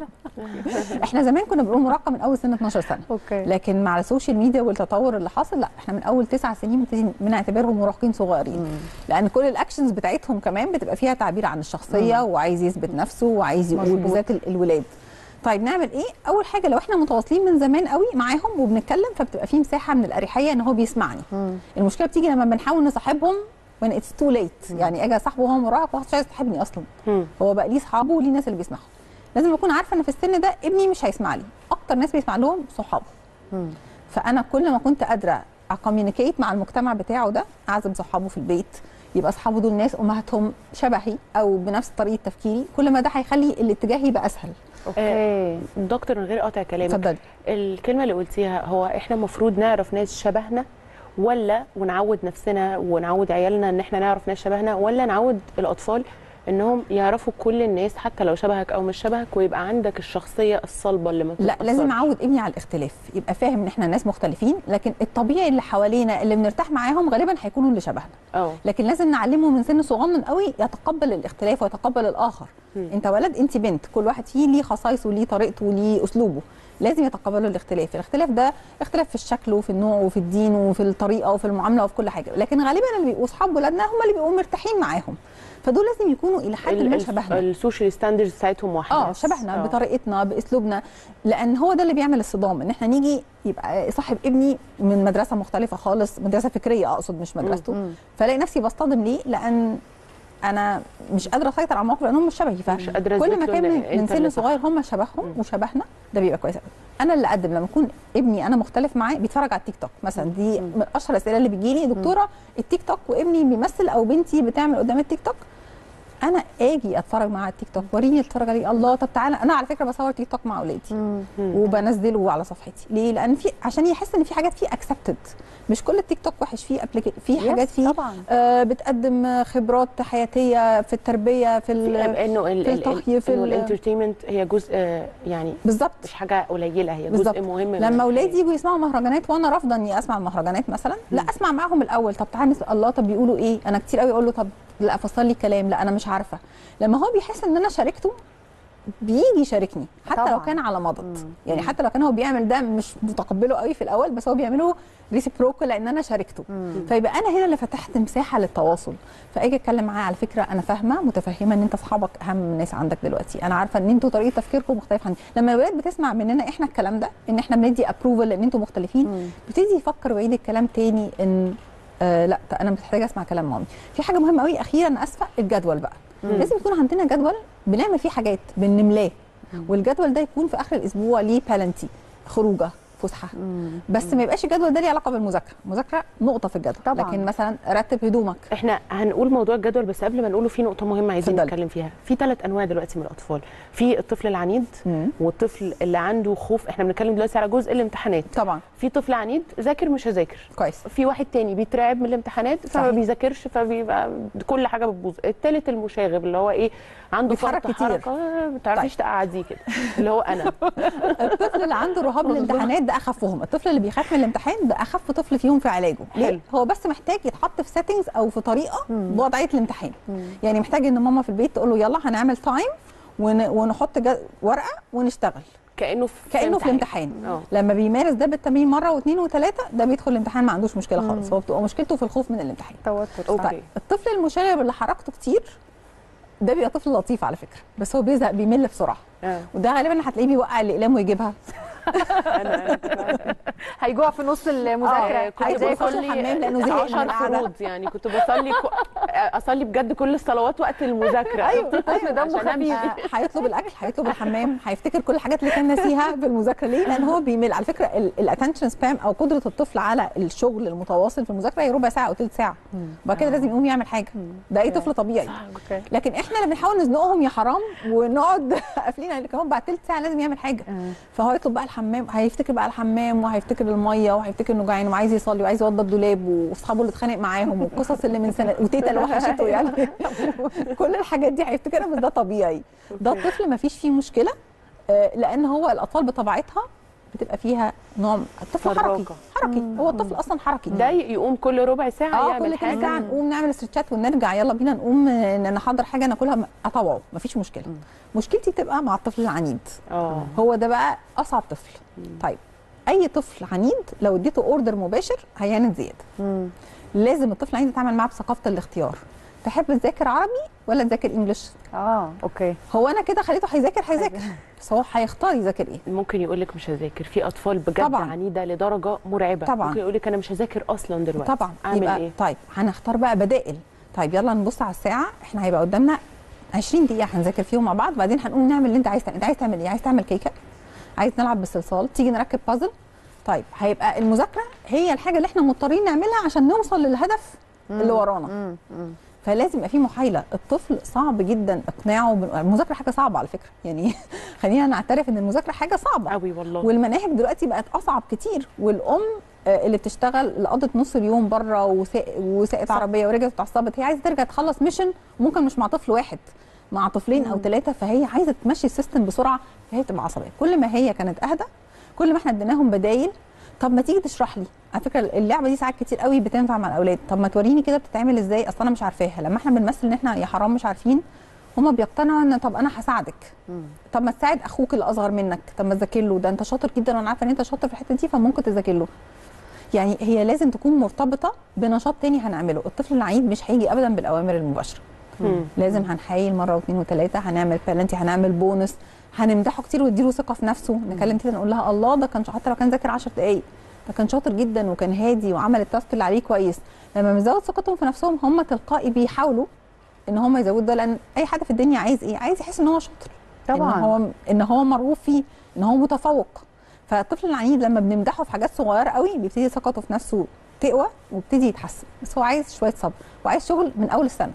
احنا زمان كنا بنقول مراهقه من اول سن 12 سنه اوكي لكن مع السوشيال ميديا والتطور اللي حاصل لا احنا من اول تسع سنين بنبتدي بنعتبرهم مراهقين صغيرين مم. لان كل الاكشنز بتاعتهم كمان بتبقى فيها تعبير عن الشخصيه وعايز يثبت نفسه وعايز يقول مظبوط. بالذات ال- الولاد طيب نعمل ايه اول حاجه لو احنا متواصلين من زمان قوي معاهم وبنتكلم فبتبقى في مساحه من الاريحيه ان هو بيسمعني مم. المشكله بتيجي لما بنحاول نصاحبهم when it's too late يعني اجي اصاحبه وهو مراهق وهو مش عايز يصاحبني اصلا مم. هو بقى ليه اصحابه وليه ناس اللي بيسمعوا لازم اكون عارفه ان في السن ده ابني مش هيسمع لي اكتر ناس بيسمع لهم صحابه مم. فانا كل ما كنت قادره اكوميونيكيت مع المجتمع بتاعه ده اعزم صحابه في البيت يبقى اصحابه دول ناس امهاتهم شبهي او بنفس طريقه تفكيري كل ما ده هيخلي الاتجاه يبقى اسهل اوكي دكتور من غير قطع كلامك اتفضلي الكلمه اللي قلتيها هو احنا المفروض نعرف ناس شبهنا ولا ونعود نفسنا ونعود عيالنا ان احنا نعرف ناس شبهنا ولا نعود الاطفال انهم يعرفوا كل الناس حتى لو شبهك او مش شبهك ويبقى عندك الشخصيه الصلبه اللي ما لا لازم بتتأثرش. اعود ابني على الاختلاف يبقى فاهم ان احنا ناس مختلفين لكن الطبيعي اللي حوالينا اللي بنرتاح معاهم غالبا هيكونوا اللي شبهنا اه لكن لازم نعلمه من سن صغنن قوي يتقبل الاختلاف ويتقبل الاخر مم. انت ولد انت بنت كل واحد فيه ليه خصائصه وليه طريقته وليه اسلوبه لازم يتقبلوا الاختلاف الاختلاف ده اختلاف في الشكل وفي النوع وفي الدين وفي الطريقه وفي المعامله وفي كل حاجه لكن غالبا اللي بيبقوا اصحاب ولادنا هم اللي بيبقوا مرتاحين معاهم فدول لازم يكونوا الى حد ال- ما ال- شبهنا السوشيال ستاندردز بتاعتهم واحده اه شبهنا آه. بطريقتنا باسلوبنا لان هو ده اللي بيعمل الصدام ان احنا نيجي يبقى صاحب ابني من مدرسه مختلفه خالص مدرسه فكريه اقصد مش مدرسته مم. فلاقي نفسي بصطدم ليه لان انا مش قادره اسيطر على الموقف لانهم مش شبهي مش قادرة فكل ما أثبت له كان إن من, من أنت سن اللي صح. صغير هم شبههم مم. وشبهنا ده بيبقى كويس قوي انا اللي اقدم لما يكون ابني انا مختلف معاه بيتفرج على التيك توك مثلا دي من اشهر الاسئله اللي بتجي لي دكتوره التيك توك وابني بيمثل او بنتي بتعمل قدام التيك توك انا اجي اتفرج مع التيك توك وريني اتفرج عليه الله طب تعالى انا على فكره بصور تيك توك مع اولادي وبنزله على صفحتي ليه لان في عشان يحس ان في حاجات فيه اكسبتد مش كل التيك توك وحش فيه أبليك... في حاجات فيه طبعا آه بتقدم خبرات حياتيه في التربيه في ال... انه ال- في ال- الطهي، في انه ال- الانترتينمنت هي جزء آه، يعني بالظبط مش حاجه قليله هي بالظبط. جزء مهم من لما الحياة. اولادي يجوا يسمعوا مهرجانات وانا رافضه اني اسمع المهرجانات مثلا لا اسمع معاهم الاول طب تعالى نسال الله طب بيقولوا ايه انا كتير قوي اقول له طب لا فصل لي كلام لا انا مش عارفه لما هو بيحس ان انا شاركته بيجي يشاركني حتى طبعاً. لو كان على مضض يعني حتى لو كان هو بيعمل ده مش متقبله قوي في الاول بس هو بيعمله ريسيبروكال لان انا شاركته فيبقى انا هنا اللي فتحت مساحه للتواصل فاجي اتكلم معاه على فكره انا فاهمه متفهمه ان انت اصحابك اهم ناس عندك دلوقتي انا عارفه ان انتوا طريقه تفكيركم مختلفه عني لما الولاد بتسمع مننا احنا الكلام ده ان احنا بندي ابروفل لان انتوا مختلفين بيبتدي يفكر ويعيد الكلام تاني ان آه لا ط- انا محتاجه اسمع كلام مامي في حاجه مهمه قوي اخيرا أنا اسفه الجدول بقى لازم يكون عندنا جدول بنعمل فيه حاجات بنملاه والجدول ده يكون في اخر الاسبوع ليه بالانتي خروجه فسحه بس ما يبقاش الجدول ده ليه علاقه بالمذاكره المذاكره نقطه في الجدول طبعاً. لكن مثلا رتب هدومك احنا هنقول موضوع الجدول بس قبل ما نقوله في نقطه مهمه عايزين اتفضلي. نتكلم فيها في ثلاث انواع دلوقتي من الاطفال في الطفل العنيد مم. والطفل اللي عنده خوف احنا بنتكلم دلوقتي على جزء الامتحانات طبعا في طفل عنيد ذاكر مش هذاكر كويس في واحد تاني بيترعب من الامتحانات فما صحيح. بيذاكرش فبيبقى كل حاجه بتبوظ التالت المشاغب اللي هو ايه عنده بيتحرك فرط كتير. حركه آه، ما تعرفيش تقعديه كده اللي هو انا الطفل اللي عنده رهاب الامتحانات ده اخفهم الطفل اللي بيخاف من الامتحان ده اخف طفل فيهم في علاجه حلو. ليه هو بس محتاج يتحط في سيتنجز او في طريقه بوضعيه الامتحان يعني محتاج ان ماما في البيت تقول له يلا هنعمل تايم ون... ونحط جد... ورقه ونشتغل كانه في كانه في الامتحان اه لما بيمارس ده بالتمرين مره واثنين وثلاثه ده بيدخل الامتحان ما عندوش مشكله خالص هو بتبقى مشكلته في الخوف من الامتحان توتر أوكي. طيب الطفل المشاغب اللي حركته كتير ده بيبقى طفل لطيف على فكره بس هو بيزهق بيمل بسرعه آه. وده غالبا هتلاقيه بيوقع الاقلام ويجيبها انا هيجوع في نص المذاكره آه، كنت عايزة يخش بصلي الحمام لأنه زهق من 10 القعدة. فروض يعني كنت بصلي كو... اصلي بجد كل الصلوات وقت المذاكره ايوه الطفل دمه عشان أمشي. آه، هيطلب الاكل هيطلب الحمام هيفتكر كل الحاجات اللي كان ناسيها في المذاكره ليه لان هو بيمل على فكره الاتنشن سبام او قدره الطفل على الشغل المتواصل في المذاكره هي ربع ساعه او ثلث ساعه وبعد كده لازم يقوم يعمل حاجه ده اي طفل طبيعي اوكي لكن احنا اللي بنحاول نزنقهم يا حرام ونقعد قافلين عليه كمان بعد ثلث ساعه لازم يعمل حاجه فهو يطلب بقى الحمام هيفتكر بقى الحمام وهيفتكر الميه وهيفتكر انه جعان وعايز يصلي وعايز يوضب الدولاب واصحابه اللي اتخانق معاهم والقصص اللي من سنه وتيتا اللي وحشته يعني كل الحاجات دي هيفتكرها بس ده طبيعي ده الطفل ما فيش فيه مشكله آه، لان هو الاطفال بطبيعتها بتبقى فيها نوع الطفل حركي فراقة. حركي هو الطفل اصلا حركي ده يقوم كل ربع ساعه اه يعمل كل كده حاجه ساعه نقوم نعمل استرتشات ونرجع يلا بينا نقوم ن- نحضر حاجه ناكلها اطوعه مفيش مشكله مشكلتي تبقى مع الطفل العنيد اه هو ده بقى اصعب طفل طيب اي طفل عنيد لو اديته اوردر مباشر هيعند زياده لازم الطفل العنيد يتعامل معاه بثقافه الاختيار تحب تذاكر عربي ولا تذاكر انجلش اه اوكي هو انا كده خليته هيذاكر هيذاكر بس هو هيختار يذاكر ايه ممكن يقول لك مش هذاكر في اطفال بجد طبعاً. عنيده لدرجه مرعبه طبعاً. ممكن يقول لك انا مش هذاكر اصلا دلوقتي طبعا اعمل يبقى ايه طيب هنختار بقى بدائل طيب يلا نبص على الساعه احنا هيبقى قدامنا 20 دقيقه هنذاكر فيهم مع بعض بعدين هنقوم نعمل اللي انت عايز تعمل انت عايز تعمل ايه عايز تعمل كيكه عايز نلعب بالصلصال تيجي نركب بازل طيب هيبقى المذاكره هي الحاجه اللي احنا مضطرين نعملها عشان نوصل للهدف اللي ورانا فلازم يبقى في محايله الطفل صعب جدا اقناعه بال- المذاكره حاجه صعبه على فكره يعني خلينا نعترف ان المذاكره حاجه صعبه قوي والله والمناهج دلوقتي بقت اصعب كتير والام آه، اللي بتشتغل اللي قضت نص اليوم بره وساق- وساقت عربيه ورجعت اتعصبت هي عايزه ترجع تخلص ميشن ممكن مش مع طفل واحد مع طفلين او ثلاثه فهي عايزه تمشي السيستم بسرعه فهي بتبقى عصبيه كل ما هي كانت اهدى كل ما احنا اديناهم بدايل طب ما تيجي تشرح لي على فكره اللعبه دي ساعات كتير قوي بتنفع مع الاولاد طب ما توريني كده بتتعمل ازاي اصل انا مش عارفاها لما احنا بنمثل ان احنا يا حرام مش عارفين هما بيقتنعوا ان طب انا هساعدك طب ما تساعد اخوك اللي اصغر منك طب ما تذاكر له ده انت شاطر جدا وانا عارفه ان انت شاطر في الحته دي فممكن تذاكر له يعني هي لازم تكون مرتبطه بنشاط تاني هنعمله الطفل العنيد مش هيجي ابدا بالاوامر المباشره مم. لازم هنحايل مره واثنين وثلاثه هنعمل بلانتي هنعمل بونس هنمدحه كتير ونديله ثقه في نفسه نكلم تيتا نقول لها الله ده كان حتى لو كان ذاكر 10 دقائق ده كان شاطر جدا وكان هادي وعمل التاسك اللي عليه كويس لما بنزود ثقتهم في نفسهم هم تلقائي بيحاولوا ان هم يزودوا ده لان اي حد في الدنيا عايز ايه عايز يحس ان هو شاطر طبعاً. ان هو ان هو مرغوب فيه ان هو متفوق فالطفل العنيد لما بنمدحه في حاجات صغيره قوي بيبتدي ثقته في نفسه تقوى وبيبتدي يتحسن بس هو عايز شويه صبر وعايز شغل من اول السنه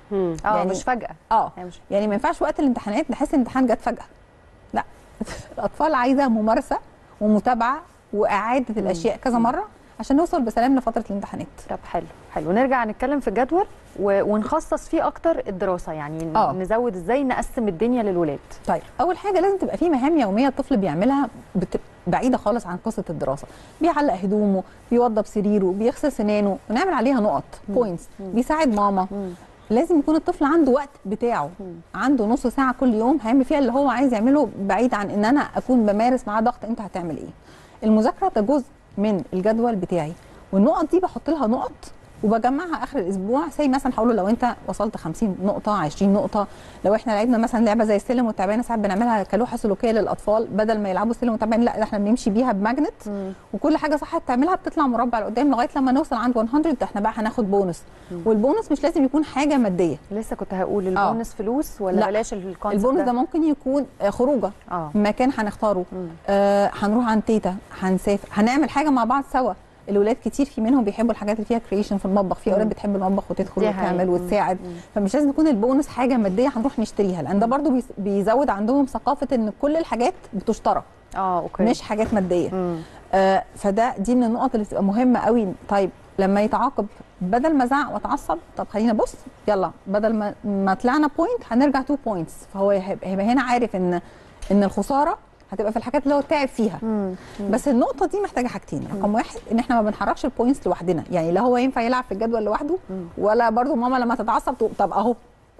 مم. اه يعني- مش فجاه اه هي مش يعني ما ينفعش وقت الامتحانات نحس ان الامتحان جت فجاه لا الاطفال عايزه ممارسه ومتابعه واعاده الاشياء كذا مره عشان نوصل بسلام لفتره الامتحانات طب حلو حلو نرجع نتكلم في الجدول و... ونخصص فيه اكتر الدراسه يعني ن- آه. نزود ازاي نقسم الدنيا للولاد طيب اول حاجه لازم تبقى في مهام يوميه الطفل بيعملها بت... بعيده خالص عن قصه الدراسه بيعلق هدومه بيوضب سريره بيغسل سنانه ونعمل عليها نقط بوينتس بيساعد ماما لازم يكون الطفل عنده وقت بتاعه عنده نص ساعه كل يوم هيعمل فيها اللي هو عايز يعمله بعيد عن ان انا اكون بمارس معاه ضغط انت هتعمل ايه المذاكره ده جزء من الجدول بتاعي والنقط دي بحط لها نقط وبجمعها اخر الاسبوع زي مثلا هقول له لو انت وصلت 50 نقطه 20 نقطه لو احنا لعبنا مثلا لعبه زي السلم والتعبان ساعات بنعملها كلوحه سلوكيه للاطفال بدل ما يلعبوا السلم والتعبان لا ده احنا بنمشي بيها بماجنت وكل حاجه صح تعملها بتطلع مربع لقدام لغايه لما نوصل عند 100 ده احنا بقى هناخد بونص والبونص مش لازم يكون حاجه ماديه لسه كنت هقول البونس فلوس ولا لا. بلاش الكونسيبت البونص ده ممكن يكون آه، خروجه اه مكان هنختاره آه هنروح عند تيتا هنسافر هنعمل حاجه مع بعض سوا الولاد كتير في منهم بيحبوا الحاجات اللي فيها كريشن في المطبخ في اولاد بتحب المطبخ وتدخل دي وتعمل حقيقة. وتساعد فمش لازم يكون البونص حاجه ماديه هنروح نشتريها لان ده برضو بيس- بيزود عندهم ثقافه ان كل الحاجات بتشترى اه اوكي مش حاجات ماديه مم. آه فده دي من النقط اللي بتبقى مهمه قوي طيب لما يتعاقب بدل ما ازعق واتعصب طب خلينا بص يلا بدل ما ما طلعنا بوينت هنرجع تو بوينتس فهو هيبقى هيبقى هنا عارف ان ان الخساره هتبقى في الحاجات اللي هو تعب فيها مم. بس النقطه دي محتاجه حاجتين رقم واحد ان احنا ما بنحركش البوينتس لوحدنا يعني لا هو ينفع يلعب في الجدول لوحده ولا برضو ماما لما تتعصب تقول طب اهو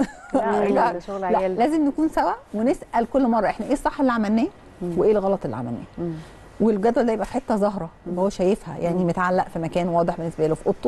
لا لا ده شغل لا عيال لازم نكون سوا ونسال كل مره احنا ايه الصح اللي عملناه وايه الغلط اللي عملناه مم. والجدول ده يبقى في حته ظاهره يبقى هو شايفها يعني متعلق في مكان واضح بالنسبه له في اوضته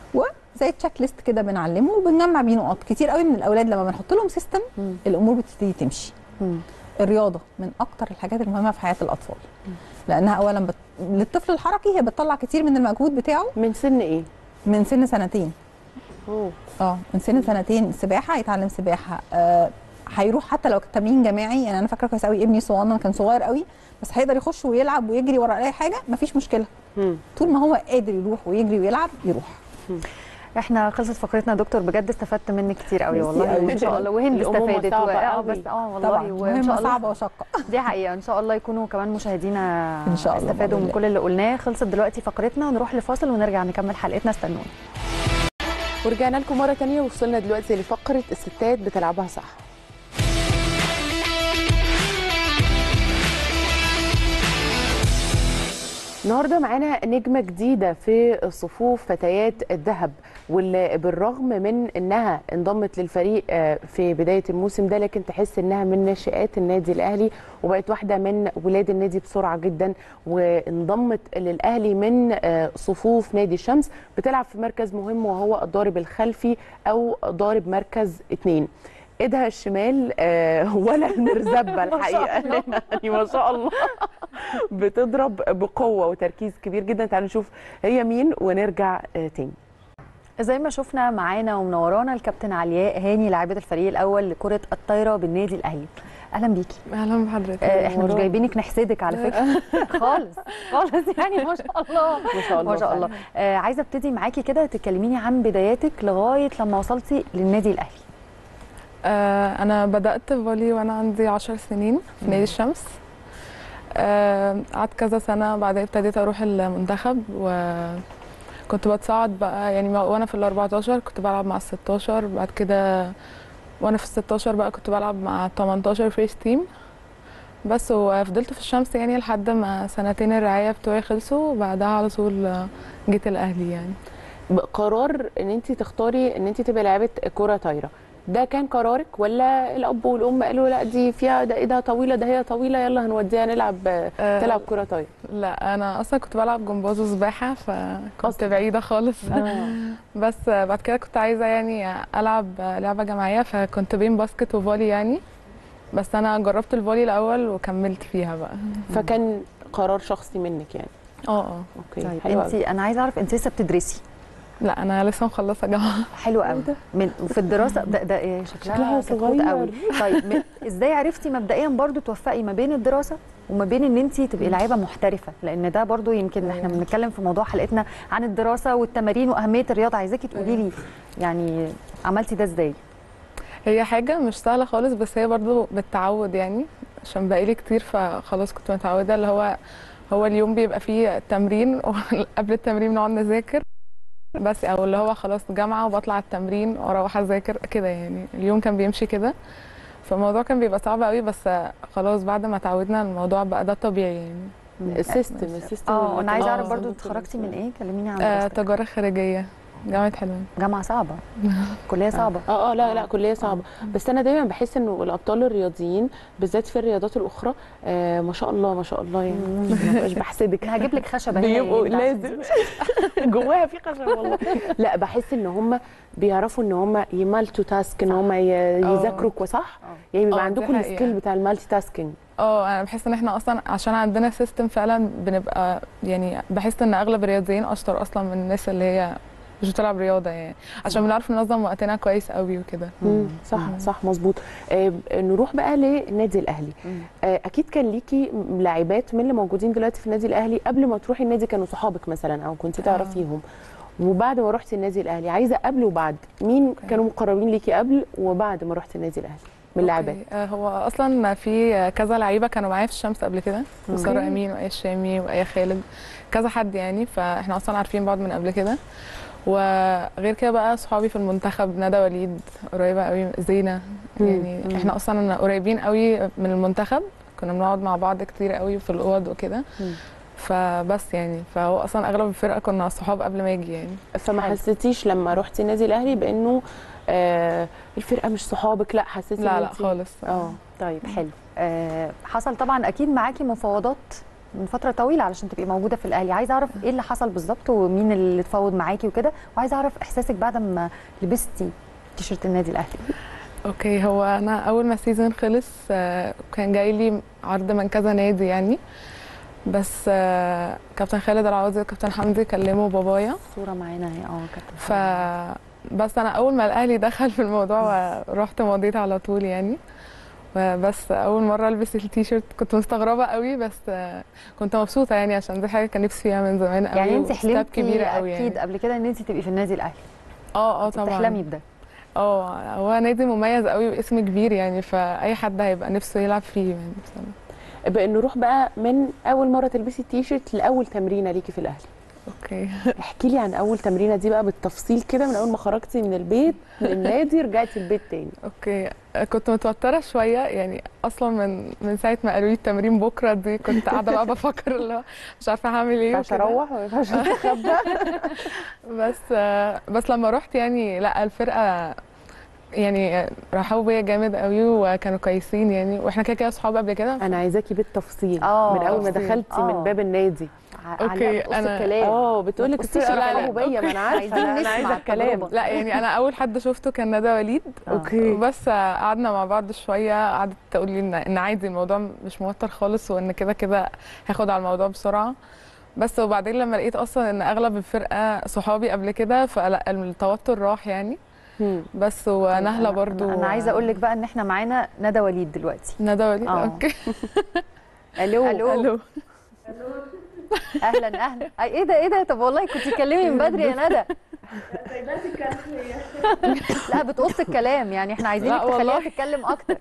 وزي تشيك ليست كده بنعلمه وبنجمع بيه نقط كتير قوي من الاولاد لما بنحط لهم سيستم مم. الامور بتبتدي تمشي مم. الرياضه من اكتر الحاجات المهمه في حياه الاطفال لانها اولا بت... للطفل الحركي هي بتطلع كتير من المجهود بتاعه من سن ايه؟ من سن سنتين أوه. اه من سن سنتين سباحه يتعلم سباحه آه هيروح حتى لو تمرين جماعي يعني انا فاكره كويس قوي ابني صغنن كان صغير قوي بس هيقدر يخش ويلعب ويجري ورا اي حاجه مفيش مشكله مم. طول ما هو قادر يروح ويجري ويلعب يروح احنا خلصت فقرتنا يا دكتور بجد استفدت منك كتير قوي ميرسي والله قوي. وان شاء الله وهند الأمومة استفادت صعبة و- اه قوي. بس اه والله طبعا وان مهمه شاء الله صعبه وشاقه دي حقيقه ان شاء الله يكونوا كمان مشاهدينا إن شاء الله استفادوا بإذن من كل اللي قلناه خلصت دلوقتي فقرتنا نروح لفاصل ونرجع نكمل حلقتنا استنونا ورجعنا لكم مره تانية وصلنا دلوقتي لفقره الستات بتلعبها صح النهارده معانا نجمه جديده في صفوف فتيات الذهب واللي بالرغم من انها انضمت للفريق آه، في بدايه الموسم ده لكن تحس انها من ناشئات النادي الاهلي وبقت واحده من ولاد النادي بسرعه جدا وانضمت للاهلي من آه، صفوف نادي الشمس بتلعب في مركز مهم وهو الضارب الخلفي او ضارب مركز اثنين ايدها الشمال آه، ولا المرزبه الحقيقه يعني ما شاء الله بتضرب بقوه وتركيز كبير جدا تعالوا نشوف هي مين ونرجع آه، تاني زي ما شفنا معانا ومنورانا الكابتن علياء هاني لاعبة الفريق الأول لكرة الطايرة بالنادي الأهلي أهلا بيكي اهلا بحضرتك آه، احنا مش منورانا. جايبينك نحسدك على فكرة خالص خالص يعني ما شاء الله ما شاء الله ما شاء الله فعلا. آه، عايزة ابتدي معاكي كده تكلميني عن بداياتك لغاية لما وصلتي للنادي الأهلي آه انا بدات فولي وانا عندي عشر سنين في نادي الشمس آه، قعدت كذا سنه بعدين ابتديت اروح المنتخب وكنت بتصعد بقى يعني ما- وانا في ال 14 كنت بلعب مع ال 16 بعد كده وانا في ال 16 بقى كنت بلعب مع 18 فيرست تيم بس وفضلت في الشمس يعني لحد ما سنتين الرعايه بتوعي خلصوا وبعدها على طول آه، جيت الاهلي يعني قرار ان انت تختاري ان انت تبقي لاعبه كره طايره ده كان قرارك ولا الاب والام قالوا لا دي فيها ده ايدها طويله ده هي طويله يلا هنوديها نلعب آه، تلعب كره طايره لا انا اصلا كنت بلعب جمباز وسباحه فكنت أصلاً. بعيده خالص بس بعد كده كنت عايزه يعني العب لعبه جماعيه فكنت بين باسكت وفولي يعني بس انا جربت الفولي الاول وكملت فيها بقى فكان قرار شخصي منك يعني اه اه اوكي طيب حلو انت أوي. انا عايزة أعرف انت لسه بتدرسي لا انا لسه مخلصه جامعه حلو قوي من وفي الدراسة ده, ده إيه شكلها شكلها كتكوت صغير. قوي طيب من- ازاي عرفتي مبدئيا برضو توفقي ما بين الدراسة وما بين ان انت تبقي لاعيبه محترفه لان ده برضو يمكن احنا بنتكلم في موضوع حلقتنا عن الدراسه والتمارين واهميه الرياضه عايزاكي تقولي لي يعني عملتي ده ازاي هي حاجة مش سهلة خالص بس هي برضو بالتعود يعني عشان بقالي كتير فخلاص كنت متعودة اللي هو هو اليوم بيبقى فيه تمرين وقبل التمرين بنقعد نذاكر بس او اللي هو خلاص جامعة وبطلع التمرين واروح اذاكر كده يعني اليوم كان بيمشي كده فالموضوع كان بيبقى صعب قوي بس خلاص بعد ما اتعودنا الموضوع بقى ده طبيعي يعني السيستم السيستم اه اللي انا عايزه اعرف آه. برضو اتخرجتي من ايه كلميني عن آه دراستك. تجارة خارجية جامعة حلوان جامعه صعبه كليه صعبه اه اه لا لا كليه صعبه بس انا دايما بحس انه الابطال الرياضيين بالذات في الرياضات الاخرى آه ما شاء الله ما شاء الله يعني ما بقاش بحسدك انا هجيب لك خشبه هنا بيبقوا ينفع. لازم جواها في خشب والله لا بحس ان هم بيعرفوا ان هم يمالتو تاسك ان هم يذاكروا كويس صح يعني بيبقى آه، دي عندكم حقيقة. السكيل بتاع المالتي تاسكينج اه انا بحس ان احنا اصلا عشان عندنا سيستم فعلا بنبقى يعني بحس ان اغلب الرياضيين اشطر اصلا من الناس اللي هي مش بتلعب رياضه يعني عشان بنعرف ننظم وقتنا كويس قوي وكده مم، صح صح مظبوط آه نروح بقى للنادي الاهلي آه اكيد كان ليكي لاعبات من اللي موجودين دلوقتي في النادي الاهلي قبل ما تروحي النادي كانوا صحابك مثلا او كنت تعرفيهم وبعد ما رحتي النادي الاهلي عايزه قبل وبعد مين كانوا مقربين ليكي قبل وبعد ما رحتي النادي الاهلي من اللاعبات أوكي. آه، هو اصلا في كذا لعيبه كانوا معايا في الشمس قبل كده ساره امين وايه الشامي وايه خالد كذا حد يعني فاحنا اصلا عارفين بعض من قبل كده وغير كده بقى صحابي في المنتخب ندى وليد قريبه قوي زينه يعني احنا اصلا قريبين قوي من المنتخب كنا بنقعد مع بعض كتير قوي في الاوض وكده فبس يعني فهو اصلا اغلب الفرقه كنا صحاب قبل ما اجي يعني فما حسيتيش لما رحتي النادي الاهلي بانه آه الفرقه مش صحابك لا حسيتي لا إن لا أنتي- خالص اه طيب حلو آه حصل طبعا اكيد معاكي مفاوضات من فتره طويله علشان تبقي موجوده في الاهلي عايزه اعرف ايه اللي حصل بالظبط ومين اللي اتفاوض معاكي وكده وعايزه اعرف احساسك بعد ما لبستي تيشرت النادي الاهلي اوكي هو انا اول ما السيزون خلص آه، كان جاي لي عرض من كذا نادي يعني بس آه، كابتن خالد العوضي وكابتن حمدي كلموا بابايا صوره معانا اهي اه كابتن ف بس انا اول ما الاهلي دخل في الموضوع ورحت مضيت على طول يعني بس اول مره البس التيشيرت كنت مستغربه قوي بس آه، كنت مبسوطه يعني عشان دي حاجه كان نفسي فيها من زمان قوي يعني انت وستاب حلمتي كبيره قوي اكيد يعني قبل كده ان انت تبقي في النادي الاهلي اه اه طبعا بتحلمي بده اه هو نادي مميز قوي واسم كبير يعني فاي حد هيبقى نفسه يلعب فيه يعني بصراحه بقى نروح بقى من اول مره تلبسي التيشيرت لاول تمرينه ليكي في الاهلي اوكي احكي لي عن اول تمرينه دي بقى بالتفصيل كده من اول ما خرجتي من البيت من النادي رجعتي البيت تاني اوكي كنت متوتره شويه يعني اصلا من من ساعه ما قالوا لي التمرين بكره دي كنت قاعده بقى بفكر اللي هو مش عارفه هعمل ما ايه ينفعش وكده. اروح ما ينفعش استخبى بس آه، بس لما رحت يعني لا الفرقه يعني رحبوا بيا جامد قوي وكانوا كويسين يعني واحنا كده كده صحاب قبل كده انا عايزاكي بالتفصيل آه، من اول ما تفصيل. دخلتي آه. من باب النادي أوكي، على قص أنا- الكلام اه بتقول لك ما الفرقه تقصيش رحبوا الكلام. بيا ما انا عارفه عايزين انا أنا نسمع عايزه الكلام التجربة. لا يعني انا اول حد شفته كان ندى وليد اوكي بس قعدنا مع بعض شويه قعدت تقول لي ان ان عادي الموضوع مش موتر خالص وان كده كده هاخد على الموضوع بسرعه بس وبعدين لما لقيت اصلا ان اغلب الفرقه صحابي قبل كده فلا التوتر راح يعني مم. بس ونهله أنا- برضو انا عايزه اقول لك بقى ان احنا معانا ندى وليد دلوقتي ندى وليد آه. اوكي الو الو اهلا اهلا أي ايه ده ايه ده طب والله كنت تكلمي من بدري يا ندى لا بتقص الكلام يعني احنا عايزينك لا تخليها والله. تتكلم اكتر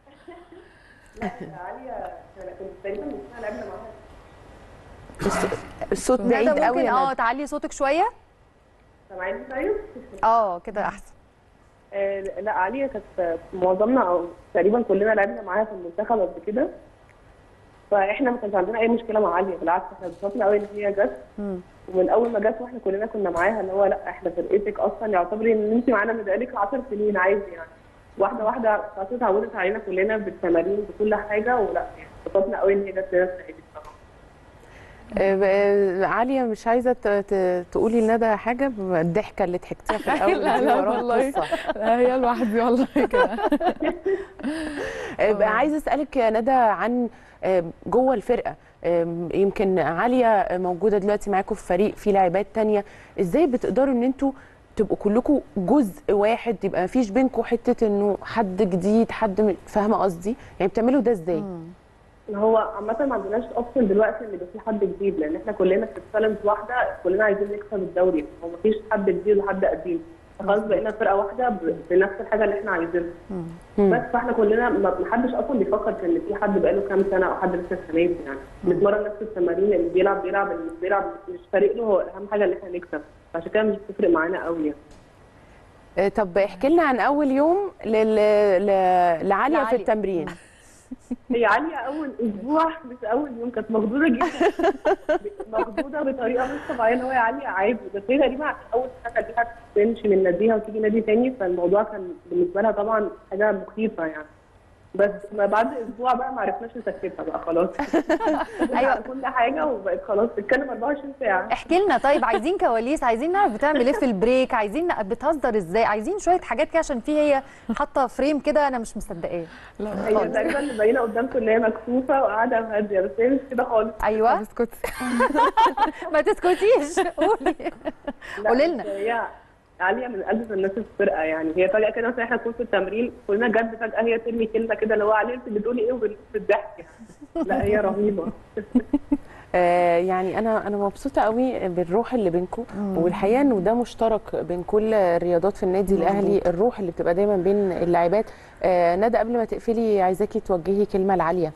الصوت ندى بعيد قوي ممكن يا اه ندى. تعلي صوتك شويه سامعيني طيب؟ اه كده احسن آه لا عليا كانت معظمنا او تقريبا كلنا لعبنا معاها في المنتخب قبل كده فاحنا ما كانش عندنا اي مشكله مع عليا بالعكس احنا اتبسطنا قوي ان هي جت ومن اول ما جت واحنا كلنا كنا معاها اللي هو لا احنا فرقتك اصلا يعتبر ان انت معانا من بقالك 10 سنين عادي يعني واحده واحده خلاص اتعودت علينا كلنا بالتمارين بكل حاجه ولا يعني اتبسطنا قوي ان هي جت لنا السنه دي بصراحه آه، آه، عاليه مش عايزه ت- ت- تقولي لندى حاجه الضحكه اللي ضحكتيها في الاول لا دي لا وراها والله قصة. لا هي لوحدي والله كده آه، بقى عايزه اسالك يا ندى عن آه، جوه الفرقه آم، يمكن عاليه موجوده دلوقتي معاكم في فريق في لاعبات تانية ازاي بتقدروا ان انتوا تبقوا كلكم جزء واحد يبقى مفيش بينكم حته انه حد جديد حد من- فاهمه قصدي يعني بتعملوا ده ازاي هو عامة ما عندناش اوبشن دلوقتي ان يبقى في حد جديد لان احنا كلنا في تالنت واحدة كلنا عايزين نكسب الدوري هو مفيش حد جديد وحد قديم فخلاص بقينا فرقه واحده ب- بنفس الحاجه اللي احنا عايزينها مم. بس فاحنا كلنا ما ما حدش اصلا بيفكر في ان في حد بقاله كام سنه او حد لسه السنه دي يعني بنتمرن نفس التمارين اللي بيلعب بيلعب اللي مش بيلعب مش فارق له هو اهم حاجه ان احنا نكسب فعشان كده مش بتفرق معانا قوي يعني آه، طب احكي لنا عن اول يوم لل... ل... لعاليه في لعالية. التمرين هي عاليه اول اسبوع مش اول يوم كانت مخضوضه جدا مخضوضه بطريقه مش طبيعيه اللي هو يا عاليه عادي بس هي تقريبا اول حاجه دي تمشي من ناديها وتيجي نادي تاني فالموضوع كان بالنسبه لها طبعا حاجه مخيفه يعني بس ما بعد اسبوع بقى ما عرفناش نسكتها بقى خلاص ايوه كل حاجه وبقت خلاص بتتكلم 24 ساعه احكي لنا طيب عايزين كواليس عايزين نعرف بتعمل ايه في البريك عايزين ن- بتهزر ازاي عايزين شويه حاجات كده عشان في هي حاطه فريم كده انا مش مصدقاه لا هي تقريبا اللي باينه قدامكم ان هي مكسوفه وقاعده هاديه بس هي مش كده خالص ايوه اسكتي ما تسكتيش قولي لا، قولي لنا. بس هي عاليه من قلب الناس في الفرقه يعني هي فجاه كده مثلا احنا نكون في التمرين كلنا جد فجاه هي ترمي كلمه كده اللي هو عليه انت بتقولي ايه وبنموت بالضحك لا هي رهيبه آه يعني انا انا مبسوطه قوي بالروح اللي بينكم والحقيقه انه ده مشترك بين كل الرياضات في النادي الاهلي الروح اللي بتبقى دايما بين اللاعبات آه ندى قبل ما تقفلي عايزاكي توجهي كلمه لعاليه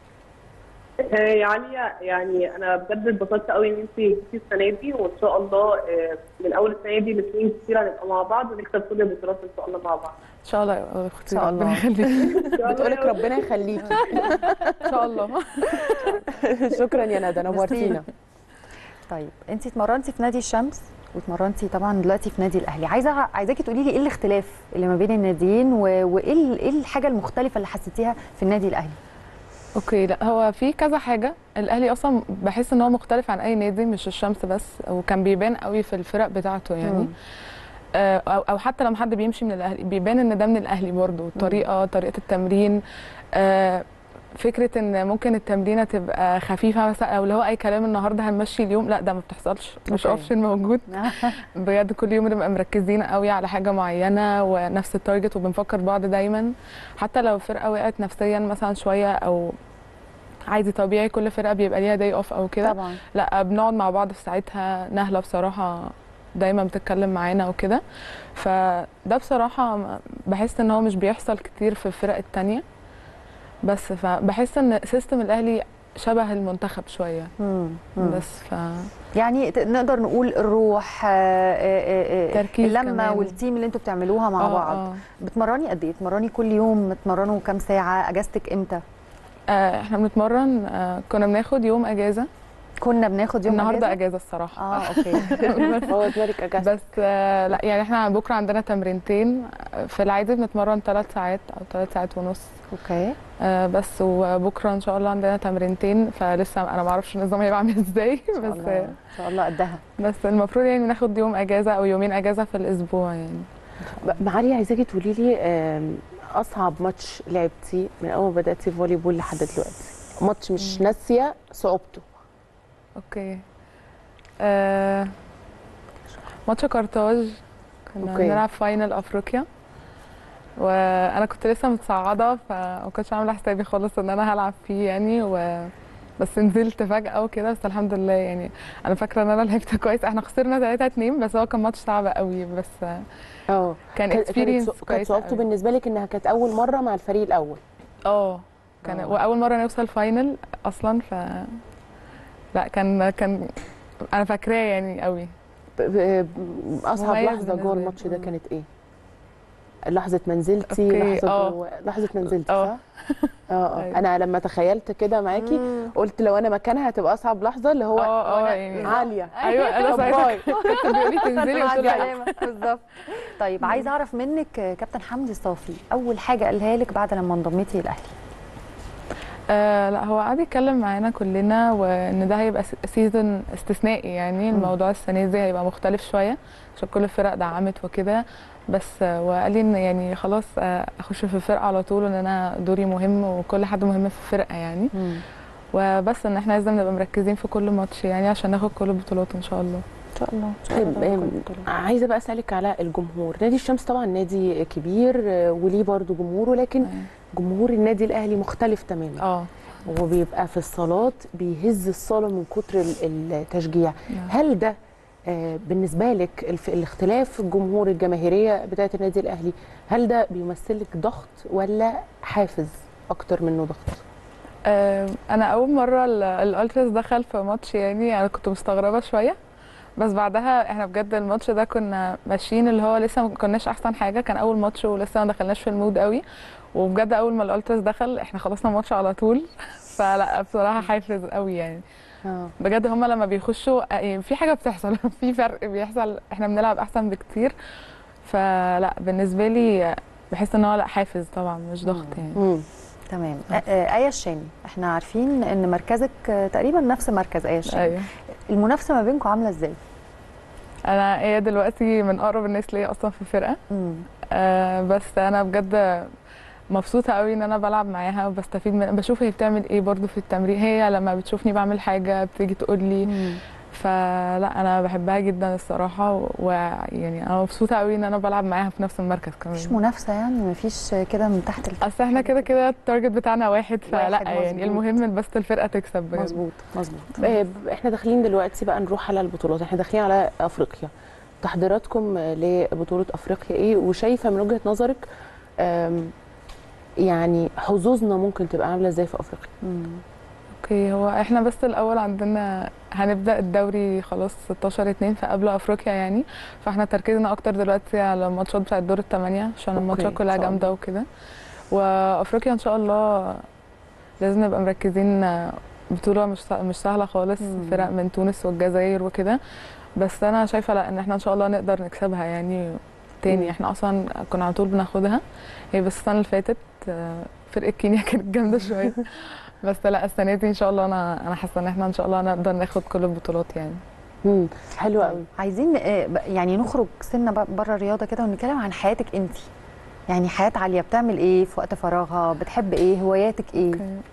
هي عاليه يعني انا بجد اتبسطت قوي ان انت جيتي السنه دي وان شاء الله آه، من اول السنه دي لسنين كتير هنبقى مع بعض ونكسب كل البطولات ان شاء الله مع بعض ان شاء الله يا اختي إن شاء ربنا الله. يخليكي بتقولك ربنا يخليكي ان شاء الله شكرا يا ندى نورتينا طيب انت اتمرنتي في نادي الشمس واتمرنتي طبعا دلوقتي في نادي الاهلي عايزه عايزاكي تقولي لي ايه الاختلاف اللي ما بين الناديين و- وايه ال- ايه الحاجه المختلفه اللي حسيتيها في النادي الاهلي اوكي لا هو في كذا حاجه الاهلي اصلا بحس ان هو مختلف عن اي نادي مش الشمس بس وكان بيبان قوي في الفرق بتاعته يعني مم. آه، او او حتى لما حد بيمشي من الاهلي بيبان ان ده من الاهلي برضه الطريقه طريقه التمرين آه، فكره ان ممكن التمرينه تبقى خفيفه مثلا او اللي هو اي كلام النهارده هنمشي اليوم لا ده ما بتحصلش مش أوكي. اوبشن موجود بجد كل يوم بنبقى مركزين قوي على حاجه معينه ونفس التارجت وبنفكر بعض دايما حتى لو فرقه وقعت نفسيا مثلا شويه او عادي طبيعي كل فرقه بيبقى ليها داي اوف او كده طبعا لا بنقعد مع بعض في ساعتها نهله بصراحه دايما بتتكلم معانا وكده فده بصراحه م- بحس ان هو مش بيحصل كتير في الفرق التانية بس فبحس ان سيستم الاهلي شبه المنتخب شويه مم. مم. بس ف يعني ت- نقدر نقول الروح آه، آه، آه، تركيز اللمه كمان. والتيم اللي انتوا بتعملوها مع آه، بعض آه. بتمرني قد ايه بتمرني كل يوم بتمرنوا كام ساعه اجازتك امتى آه، احنا بنتمرن آه، كنا بناخد يوم اجازه كنا بناخد يوم النهارده أجازة؟ اجازه الصراحه اه اوكي هو دماغك اجازه بس آه، لا يعني احنا بكره عندنا تمرينتين آه، في العادي بنتمرن ثلاث ساعات او ثلاث ساعات ونص اوكي آه، بس وبكره ان شاء الله عندنا تمرينتين فلسه انا ما اعرفش النظام هيبقى عامل ازاي ان شاء بس الله ان شاء الله قدها بس المفروض يعني ناخد يوم اجازه او يومين اجازه في الاسبوع يعني ب- معالي عايزاكي تقولي لي آم، اصعب ماتش لعبتي من اول ما بداتي فولي بول لحد دلوقتي ماتش مش ناسيه صعوبته اوكي آه ماتش كارتاج كنا أوكي. بنلعب فاينل افريقيا وانا كنت لسه متصعده فما كنتش عامله حسابي خالص ان انا هلعب فيه يعني و بس نزلت فجأة وكده بس الحمد لله يعني انا فاكره ان انا لعبت كويس احنا خسرنا 3 2 بس هو كان ماتش صعب قوي بس اه كان كانت- كانت اكسبيرينس صع- كانت كويس صعوبته قوي. بالنسبه لك انها كانت اول مره مع الفريق الاول اه كان آه. واول مره نوصل فاينل اصلا ف لا كان كان انا فاكراه يعني قوي ب- ب- اصعب مميز لحظه جوه بالنسبة لي. الماتش ده مم. كانت ايه لحظه ما نزلتي أوكي، لحظه آه. لحظه ما نزلتي آه. صح اه اه أيوة. انا لما تخيلت كده معاكي قلت لو انا مكانها هتبقى اصعب لحظه اللي هو اه اه وأنا يعني عاليه ايوه انا طب ساعتها باي. كنت بيقول لي تنزلي مع قلت له لا. السلامة. بالظبط طيب عايزه اعرف منك آه، كابتن حمدي صافي اول حاجه قالها لك بعد لما انضميتي الاهلي آه لا هو قعد يتكلم معانا كلنا وان ده هيبقى س- سيزون استثنائي يعني الموضوع السنه دي هيبقى مختلف شويه عشان كل الفرق دعمت وكده بس آه وقال لي ان يعني خلاص آه اخش في الفرقه على طول وان انا دوري مهم وكل حد مهم في الفرقه يعني وبس ان احنا لازم نبقى مركزين في كل ماتش يعني عشان ناخد كل البطولات ان شاء الله ان شاء الله طيب آم، عايزه بقى اسالك على الجمهور نادي الشمس طبعا نادي كبير آه، وليه برضو جمهوره لكن جمهور النادي الاهلي مختلف تماما اه وبيبقى في الصالات بيهز الصاله من كتر ال- التشجيع نعم. هل ده آه، بالنسبه لك الف... الاختلاف الجمهور الجماهيريه بتاعه النادي الاهلي هل ده بيمثل لك ضغط ولا حافز اكتر منه ضغط آه، انا اول مره ال- الالتراس دخل في ماتش يعني انا كنت مستغربه شويه بس بعدها احنا بجد الماتش ده كنا ماشيين اللي هو لسه ما كناش احسن حاجه كان اول ماتش ولسه ما دخلناش في المود قوي وبجد اول ما الالتراس دخل احنا خلصنا الماتش على طول فلا بصراحه حافز قوي يعني اه بجد هما لما بيخشوا آه، يعني في حاجه بتحصل في فرق بيحصل احنا بنلعب احسن بكتير فلا بالنسبه لي بحس ان هو لا حافز طبعا مش ضغط يعني مم. تمام آه، آه، آية الشامي احنا عارفين ان مركزك آه، تقريبا نفس مركز آية الشامي ايوه المنافسه ما بينكم عامله ازاي؟ انا هي دلوقتي من اقرب الناس ليا اصلا في الفرقه مم. آه بس انا بجد مبسوطه قوي ان انا بلعب معاها وبستفيد من بشوف هي بتعمل ايه برضو في التمرين هي لما بتشوفني بعمل حاجه بتيجي تقول لي مم. فلا انا بحبها جدا الصراحه ويعني انا مبسوطه قوي ان انا بلعب معاها في نفس المركز كمان مفيش منافسه يعني مفيش كده من تحت ال- اصل احنا كده كده التارجت بتاعنا واحد فلا واحد، يعني مظبوط. المهم بس الفرقه تكسب بجد. مظبوط مظبوط آه، احنا داخلين دلوقتي بقى نروح على البطولات احنا داخلين على افريقيا تحضيراتكم لبطوله افريقيا ايه وشايفه من وجهه نظرك آم، يعني حظوظنا ممكن تبقى عامله ازاي في افريقيا مم. اوكي هو احنا بس الاول عندنا هنبدا الدوري خلاص 16 2 فقبل افريقيا يعني فاحنا تركيزنا اكتر دلوقتي على الماتشات بتاعه دور الثمانيه عشان أوكي، الماتشات إن كلها شاء جامده وكده وافريقيا ان شاء الله لازم نبقى مركزين بطوله مش سه- مش سهله خالص مم. فرق من تونس والجزائر وكده بس انا شايفه لا ان احنا ان شاء الله نقدر نكسبها يعني تاني مم. احنا اصلا كنا على طول بناخدها هي بس السنه اللي فاتت آه، فرقه كينيا كانت جامده شويه بس لا السنه دي ان شاء الله انا انا حاسه ان احنا ان شاء الله نقدر ناخد كل البطولات يعني مم. حلو قوي عايزين آه، ب- يعني نخرج سنه ب- بره الرياضه كده ونتكلم عن حياتك انت يعني حياه عاليه بتعمل ايه في وقت فراغها بتحب ايه هواياتك ايه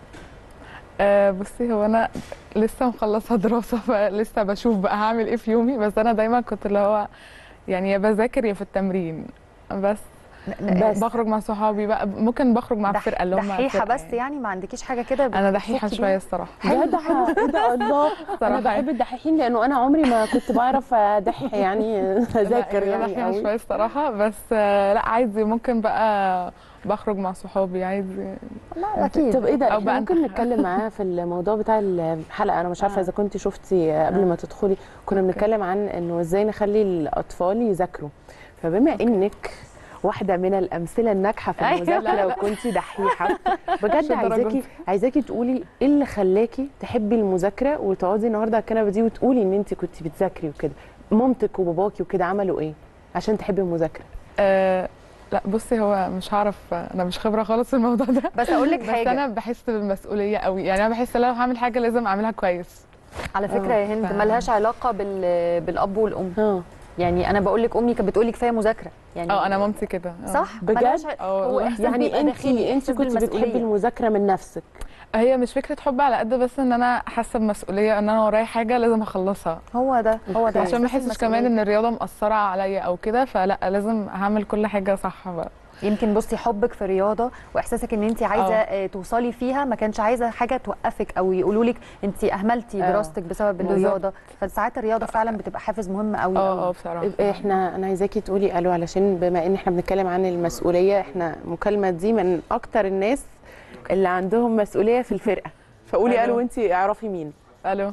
أه بصي هو انا لسه مخلصه دراسه فلسه بشوف بقى هعمل ايه في يومي بس انا دايما كنت اللي هو يعني يا بذاكر يا في التمرين بس بس. بخرج مع صحابي بقى ممكن بخرج مع دح- الفرقه اللي هم دحيحه الفرقة بس يعني ما عندكيش حاجه كده انا دحيحه بتفكي شويه بيها؟ الصراحه جدع ايه ده الله انا صراحة. بحب الدحيحين لانه انا عمري ما كنت بعرف ادح يعني اذاكر لا، يعني دحيحه قوي شويه الصراحه بس آه، لا عادي ممكن بقى بخرج مع صحابي عادي لا اكيد طب ايه ده أو احنا بقى ممكن أنت- نتكلم معاه في الموضوع بتاع الحلقه انا مش عارفه آه. اذا كنت شفتي قبل آه. ما تدخلي كنا بنتكلم عن انه ازاي نخلي الاطفال يذاكروا فبما انك واحده من الامثله الناجحه في أيوة. المذاكره وكنتي دحيحه مش بجد الدرجة عايزاكي دي. عايزاكي تقولي ايه اللي خلاكي تحبي المذاكره وتقعدي النهارده على الكنبه دي وتقولي ان انت كنت بتذاكري وكده مامتك وباباكي وكده عملوا ايه عشان تحبي المذاكره أه لا بصي هو مش هعرف انا مش خبره خالص في الموضوع ده بس اقول لك بس حاجه انا بحس بالمسؤوليه قوي يعني انا بحس لو هعمل حاجه لازم اعملها كويس على فكره يا هند ف- ملهاش علاقه بال... بالاب والام اه يعني انا بقول لك امي كانت بتقول لي كفايه مذاكره يعني اه انا مامتي كده آه. صح بجد؟ ملهاش ع- اه هو والله. إحساس يعني بيبقى انت داخلي، انت إحساس كنت بتحبي بالمسؤولية. المذاكره من نفسك هي مش فكره حب على قد بس ان انا حاسه بمسؤوليه ان انا ورايا حاجه لازم اخلصها هو ده هو ده عشان ما إحساس احسش كمان المسؤولية. ان الرياضه مأثره عليا او كده فلا لازم هعمل كل حاجه صح بقى يمكن بصي حبك في الرياضه واحساسك ان انت عايزه اه. آه، توصلي فيها ما كانش عايزه حاجه توقفك او يقولوا لك انت اهملتي اه. دراستك بسبب بالظبط. الرياضه فساعات الرياضه فعلا بتبقى حافز مهم قوي اه اه قوي. بصراحه احنا انا عايزاكي تقولي الو علشان بما ان احنا بنتكلم عن المسؤوليه احنا المكالمه دي من اكتر الناس اللي عندهم مسؤوليه في الفرقه فقولي ألو. الو وانت اعرفي مين الو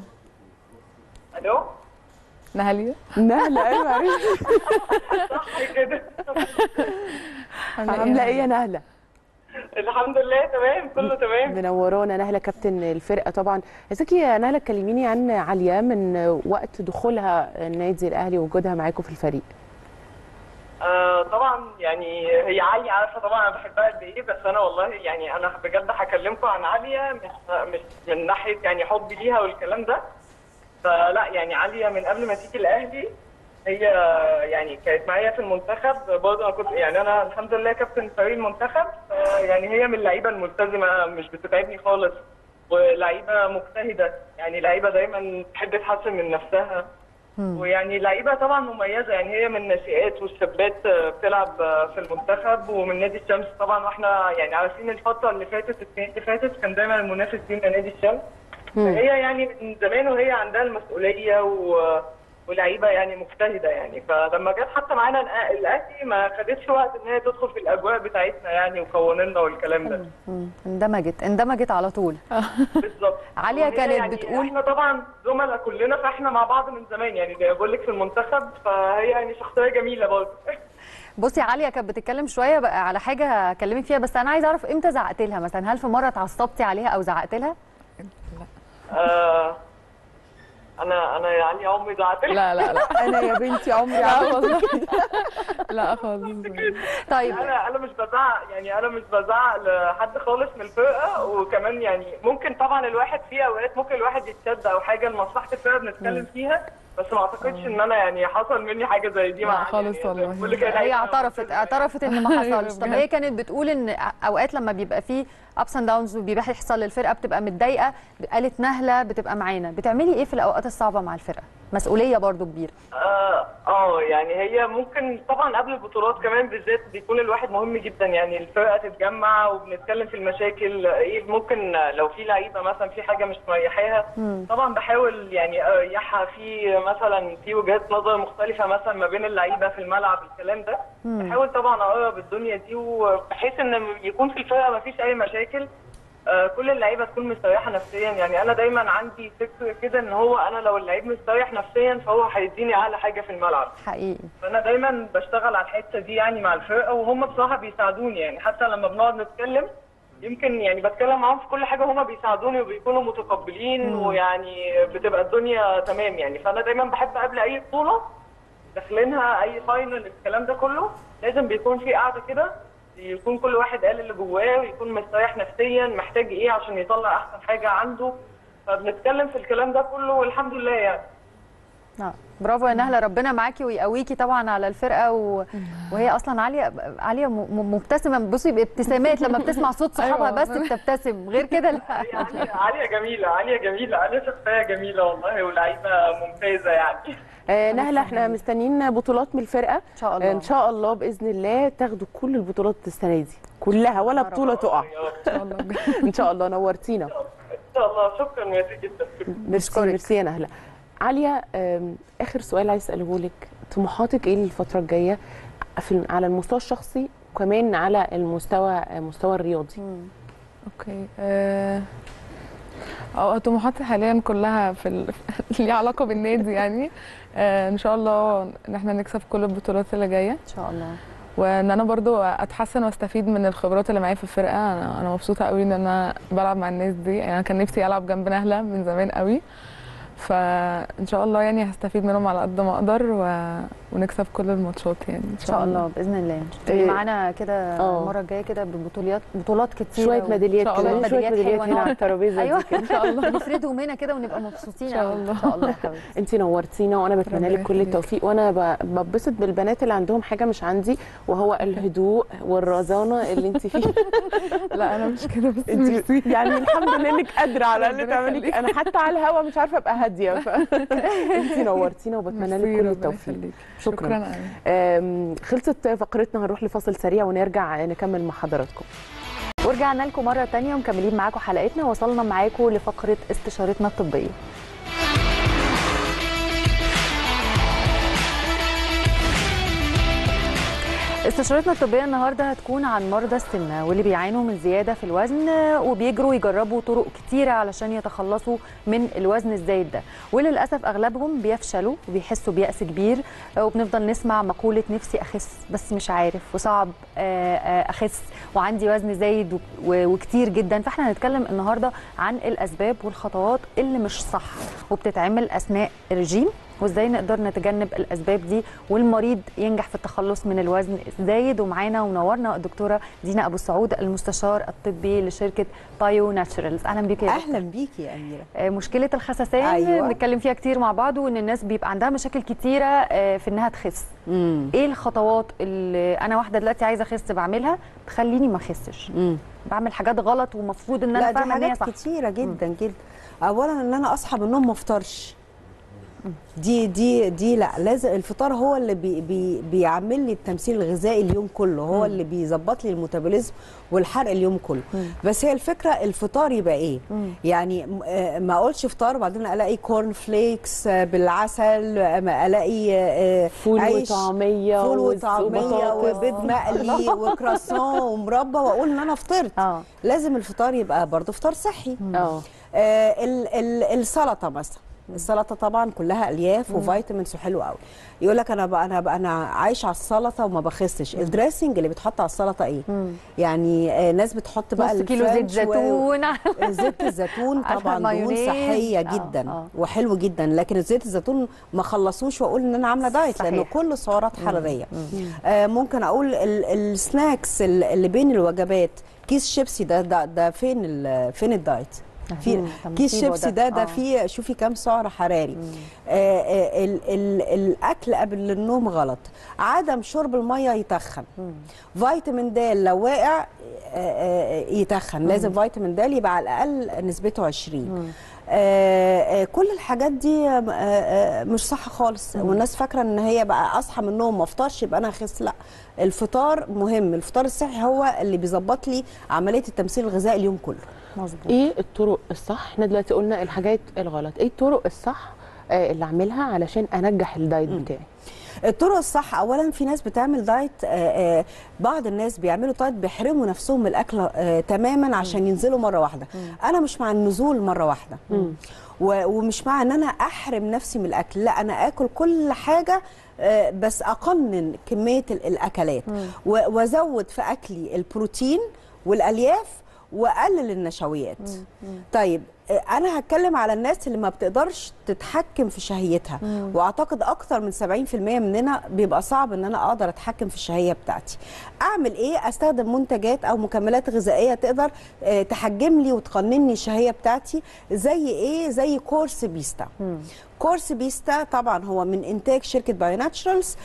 الو نهالية نهله ايوه عرفتي صح كده عامله ايه يا نهله الحمد لله تمام كله تمام منورانا نهله كابتن الفرقه طبعا عايزاكي يا نهله تكلميني عن عليا من وقت دخولها النادي الاهلي ووجودها معاكم في الفريق آه طبعا يعني هي عليا عارفه طبعا انا بحبها قد ايه بس انا والله يعني انا بجد هكلمكم عن عليا مش مش من ناحيه يعني حبي ليها والكلام ده فلا يعني عليا من قبل ما تيجي الاهلي هي يعني كانت معايا في المنتخب برضه انا كنت يعني انا الحمد لله كابتن فريق المنتخب آه، يعني هي من اللعيبه الملتزمه مش بتتعبني خالص ولعيبه مجتهده يعني لعيبه دايما تحب تحسن من نفسها ويعني لعيبه طبعا مميزه يعني هي من الناشئات والشابات آه، بتلعب آه، في المنتخب ومن نادي الشمس طبعا واحنا يعني عارفين الفتره اللي فاتت السنين اللي فاتت كان دايما المنافس لينا نادي الشمس فهي يعني من زمان وهي عندها المسؤوليه و... ولعيبه يعني مجتهده يعني فلما جت حتى معانا الأ- الاهلي ما خدتش وقت ان هي تدخل في الاجواء بتاعتنا يعني وقوانيننا والكلام ده مم. اندمجت اندمجت على طول بالظبط عليا وهي كانت يعني بتقول- احنا طبعا زملاء كلنا فاحنا مع بعض من زمان يعني زي ما بقول لك في المنتخب فهي يعني شخصيه جميله برضه بصي عليا كانت بتتكلم شويه بقى على حاجه اكلمك فيها بس انا عايزه اعرف امتى زعقت لها مثلا هل في مره اتعصبتي عليها او زعقت لها آه انا انا يعني عمري زعلت لا لا لا انا يا بنتي عمري لا عمري والله لا خالص طيب انا انا مش بزعق يعني انا مش بزعق لحد خالص من الفرقه وكمان يعني ممكن طبعا الواحد في اوقات ممكن الواحد يتشد او حاجه لمصلحه الفرقه بنتكلم فيها بس ما اعتقدش ان انا يعني حصل مني حاجه زي دي لا مع خالص يعني والله. بقول لك أنا هي عايزة اعترفت اعترفت ان ما حصلش طب بجد. هي كانت بتقول ان اوقات لما بيبقى فيه ابس اند داونز وبيبقى يحصل للفرقه بتبقى متضايقه قالت نهله بتبقى معانا بتعملي ايه في الاوقات الصعبه مع الفرقه مسؤوليه برضو كبيره اه اه يعني هي ممكن طبعا قبل البطولات كمان بالذات بيكون الواحد مهم جدا يعني الفرقه تتجمع وبنتكلم في المشاكل ايه ممكن لو في لعيبه مثلا في حاجه مش مريحاها طبعا بحاول يعني اريحها في مثلا في وجهات نظر مختلفه مثلا ما بين اللعيبه في الملعب الكلام ده بحاول طبعا اقرب الدنيا دي وبحيث ان يكون في الفرقه ما فيش اي مشاكل آه، كل اللعيبه تكون مستريحه نفسيا يعني انا دايما عندي فكر كده ان هو انا لو اللعيب مستريح نفسيا فهو هيديني اعلى حاجه في الملعب حقيقي فانا دايما بشتغل على الحته دي يعني مع الفرقه وهم بصراحه بيساعدوني يعني حتى لما بنقعد نتكلم يمكن يعني بتكلم معاهم في كل حاجه هم بيساعدوني وبيكونوا متقبلين ويعني بتبقى الدنيا تمام يعني فانا دايما بحب قبل اي بطوله داخلينها اي فاينل الكلام ده كله لازم بيكون في قعده كده يكون كل واحد قال اللي جواه ويكون مستريح نفسيا محتاج ايه عشان يطلع احسن حاجه عنده فبنتكلم في الكلام ده كله والحمد لله يعني آه. برافو يا نهله ربنا معاكي ويقويكي طبعا على الفرقه و... وهي اصلا عاليه عاليه م... م- مبتسمه بصي بابتسامات لما بتسمع صوت صحابها أيوة. بس بتبتسم غير كده لا عالية عالية جميلة عالية جميلة عالية شخصية جميلة والله ولعيبة ممتازة يعني آه نهله احنا مستنيين بطولات من الفرقه ان شاء الله ان شاء الله باذن الله تاخدوا كل البطولات السنه دي كلها ولا بطوله تقع ان شاء الله بجد. ان شاء الله نورتينا ان شاء الله شكرا ميرسي جدا ميرسي ميرسي يا نهله عليا آم، اخر سؤال عايز اساله لك طموحاتك ايه للفتره الجايه في على المستوى الشخصي وكمان على المستوى المستوى الرياضي اوكي آه، اه طموحاتي حاليا كلها في ال... ليها علاقه بالنادي يعني آه، ان شاء الله ان احنا نكسب كل البطولات اللي جايه ان شاء الله وان انا برضو اتحسن واستفيد من الخبرات اللي معايا في الفرقه انا انا مبسوطه قوي ان انا بلعب مع الناس دي يعني انا كان نفسي العب جنب نهله من زمان قوي فان شاء الله يعني هستفيد منهم على قد ما اقدر و... ونكسب كل الماتشات يعني ان شاء الله باذن الله تبقي إيه. معانا كده آه. المره الجايه كده ببطولات بطولات كتير شويه ميداليات إن شاء الله. كده شويه ميداليات ميداليات حلوة هنا على نقعد. الترابيزه ايوه دي كده ان شاء الله نفردهم هنا كده ونبقى مبسوطين إن شاء أوي. الله. ان شاء الله يا حبيبتي انت نورتينا وانا بتمنى ربنا لك كل يخليك. التوفيق وانا ب- ببسط بالبنات اللي عندهم حاجه مش عندي وهو الهدوء والرزانه اللي انت فيه لا انا مش كده بس انت ميرسي يعني الحمد لله انك قادره على الاقل ربنا تعملي يخليك. انا حتى على الهوا مش عارفه ابقى هاديه ف... انت نورتينا وبتمنى لك ميرسي، كل ربنا التوفيق يخليك. شكرا شكرا قوي أم، خلصت فقرتنا هنروح لفاصل سريع ونرجع نكمل مع حضراتكم ورجعنا لكم مره تانية ومكملين معاكم حلقتنا وصلنا معاكم لفقره استشارتنا الطبيه استشارتنا الطبية النهاردة هتكون عن مرضى السمنة واللي بيعانوا من زيادة في الوزن وبيجروا يجربوا طرق كتيرة علشان يتخلصوا من الوزن الزايد ده وللأسف أغلبهم بيفشلوا وبيحسوا بيأس كبير وبنفضل نسمع مقولة نفسي أخس بس مش عارف وصعب آه، آه، أخس وعندي وزن زايد و- و- وكتير جدا فاحنا هنتكلم النهاردة عن الأسباب والخطوات اللي مش صح وبتتعمل أثناء الرجيم وازاي نقدر نتجنب الاسباب دي والمريض ينجح في التخلص من الوزن الزايد ومعانا ومنورنا الدكتوره دينا ابو السعود المستشار الطبي لشركه بايو ناتشورالز اهلا بيك يا دكتور. اهلا بيكي يا اميره آه، مشكله الخسسان أيوة. بنتكلم فيها كتير مع بعض وان الناس بيبقى عندها مشاكل كتيره آه، في انها تخس امم ايه الخطوات اللي انا واحده دلوقتي عايزه اخس بعملها تخليني ما اخسش بعمل حاجات غلط ومفروض ان لا انا دي فاهمه ان هي حاجات صح كتيره جدا جدا اولا ان انا اصحى من النوم ما افطرش دي دي دي لا لازم الفطار هو اللي بي بي بيعمل لي التمثيل الغذائي اليوم كله هو اللي بيظبط لي الميتابوليزم والحرق اليوم كله بس هي الفكره الفطار يبقى ايه يعني م- آه، ما اقولش فطار وبعدين الاقي كورن فليكس آه، بالعسل آه، ما الاقي آه، فول عيش وطعميه فول وز- وطعميه وبطاطس. وبيض مقلي وكراسون ومربى واقول ان انا فطرت اه لازم الفطار يبقى برضه فطار صحي اه آه ال ال السلطه مثلا السلطه طبعا كلها الياف وفيتامينز وحلو قوي يقول لك انا بقى انا بقى انا عايش على السلطه وما بخسش الدريسنج اللي بيتحط على السلطه ايه يعني آه ناس بتحط بقى نص كيلو زيت الفرنش و- زيتون زيت الزيتون عارفة طبعا دهون المايونيز؟ صحيه آه، جدا آه. وحلو جدا لكن زيت الزيتون ما خلصوش واقول ان انا عامله دايت لانه صحيح. كله سعرات حراريه آه ممكن اقول ال- السناكس ال- اللي بين الوجبات كيس شيبسي ده ده, ده فين ال- فين الدايت في طب كيس نسيبه شيبسي ده ده آه. فيه شوفي كام سعر حراري آه آه ال ال الاكل قبل النوم غلط عدم شرب الميه يتخن فيتامين د لو واقع آه، آه، يتخن لازم فيتامين د يبقى على الاقل نسبته 20 آه آه كل الحاجات دي آه آه مش صح خالص والناس فاكره ان هي بقى اصحى من النوم ما افطرش يبقى انا اخس لا الفطار مهم الفطار الصحي هو اللي بيظبط لي عمليه التمثيل الغذائي اليوم كله مظبوط ايه الطرق الصح احنا دلوقتي قلنا الحاجات الغلط ايه الطرق الصح آه، اللي اعملها علشان انجح الدايت بتاعي الطرق الصح اولا في ناس بتعمل دايت آه، آه، بعض الناس بيعملوا دايت بيحرموا نفسهم من الاكل آه، تماما عشان ينزلوا مره واحده انا مش مع النزول مره واحده و- ومش مع ان انا احرم نفسي من الاكل لا انا اكل كل حاجه آه، بس اقنن كميه ال- الاكلات و- وازود في اكلي البروتين والالياف واقلل النشويات طيب آه، انا هتكلم على الناس اللي ما بتقدرش تتحكم في شهيتها واعتقد اكتر من 70% مننا بيبقى صعب ان انا اقدر اتحكم في الشهيه بتاعتي اعمل ايه استخدم منتجات او مكملات غذائيه تقدر آه، تحجم لي وتقنن لي الشهيه بتاعتي زي ايه زي كورس بيستا كورس بيستا طبعا هو من انتاج شركه بايو ناتشرالز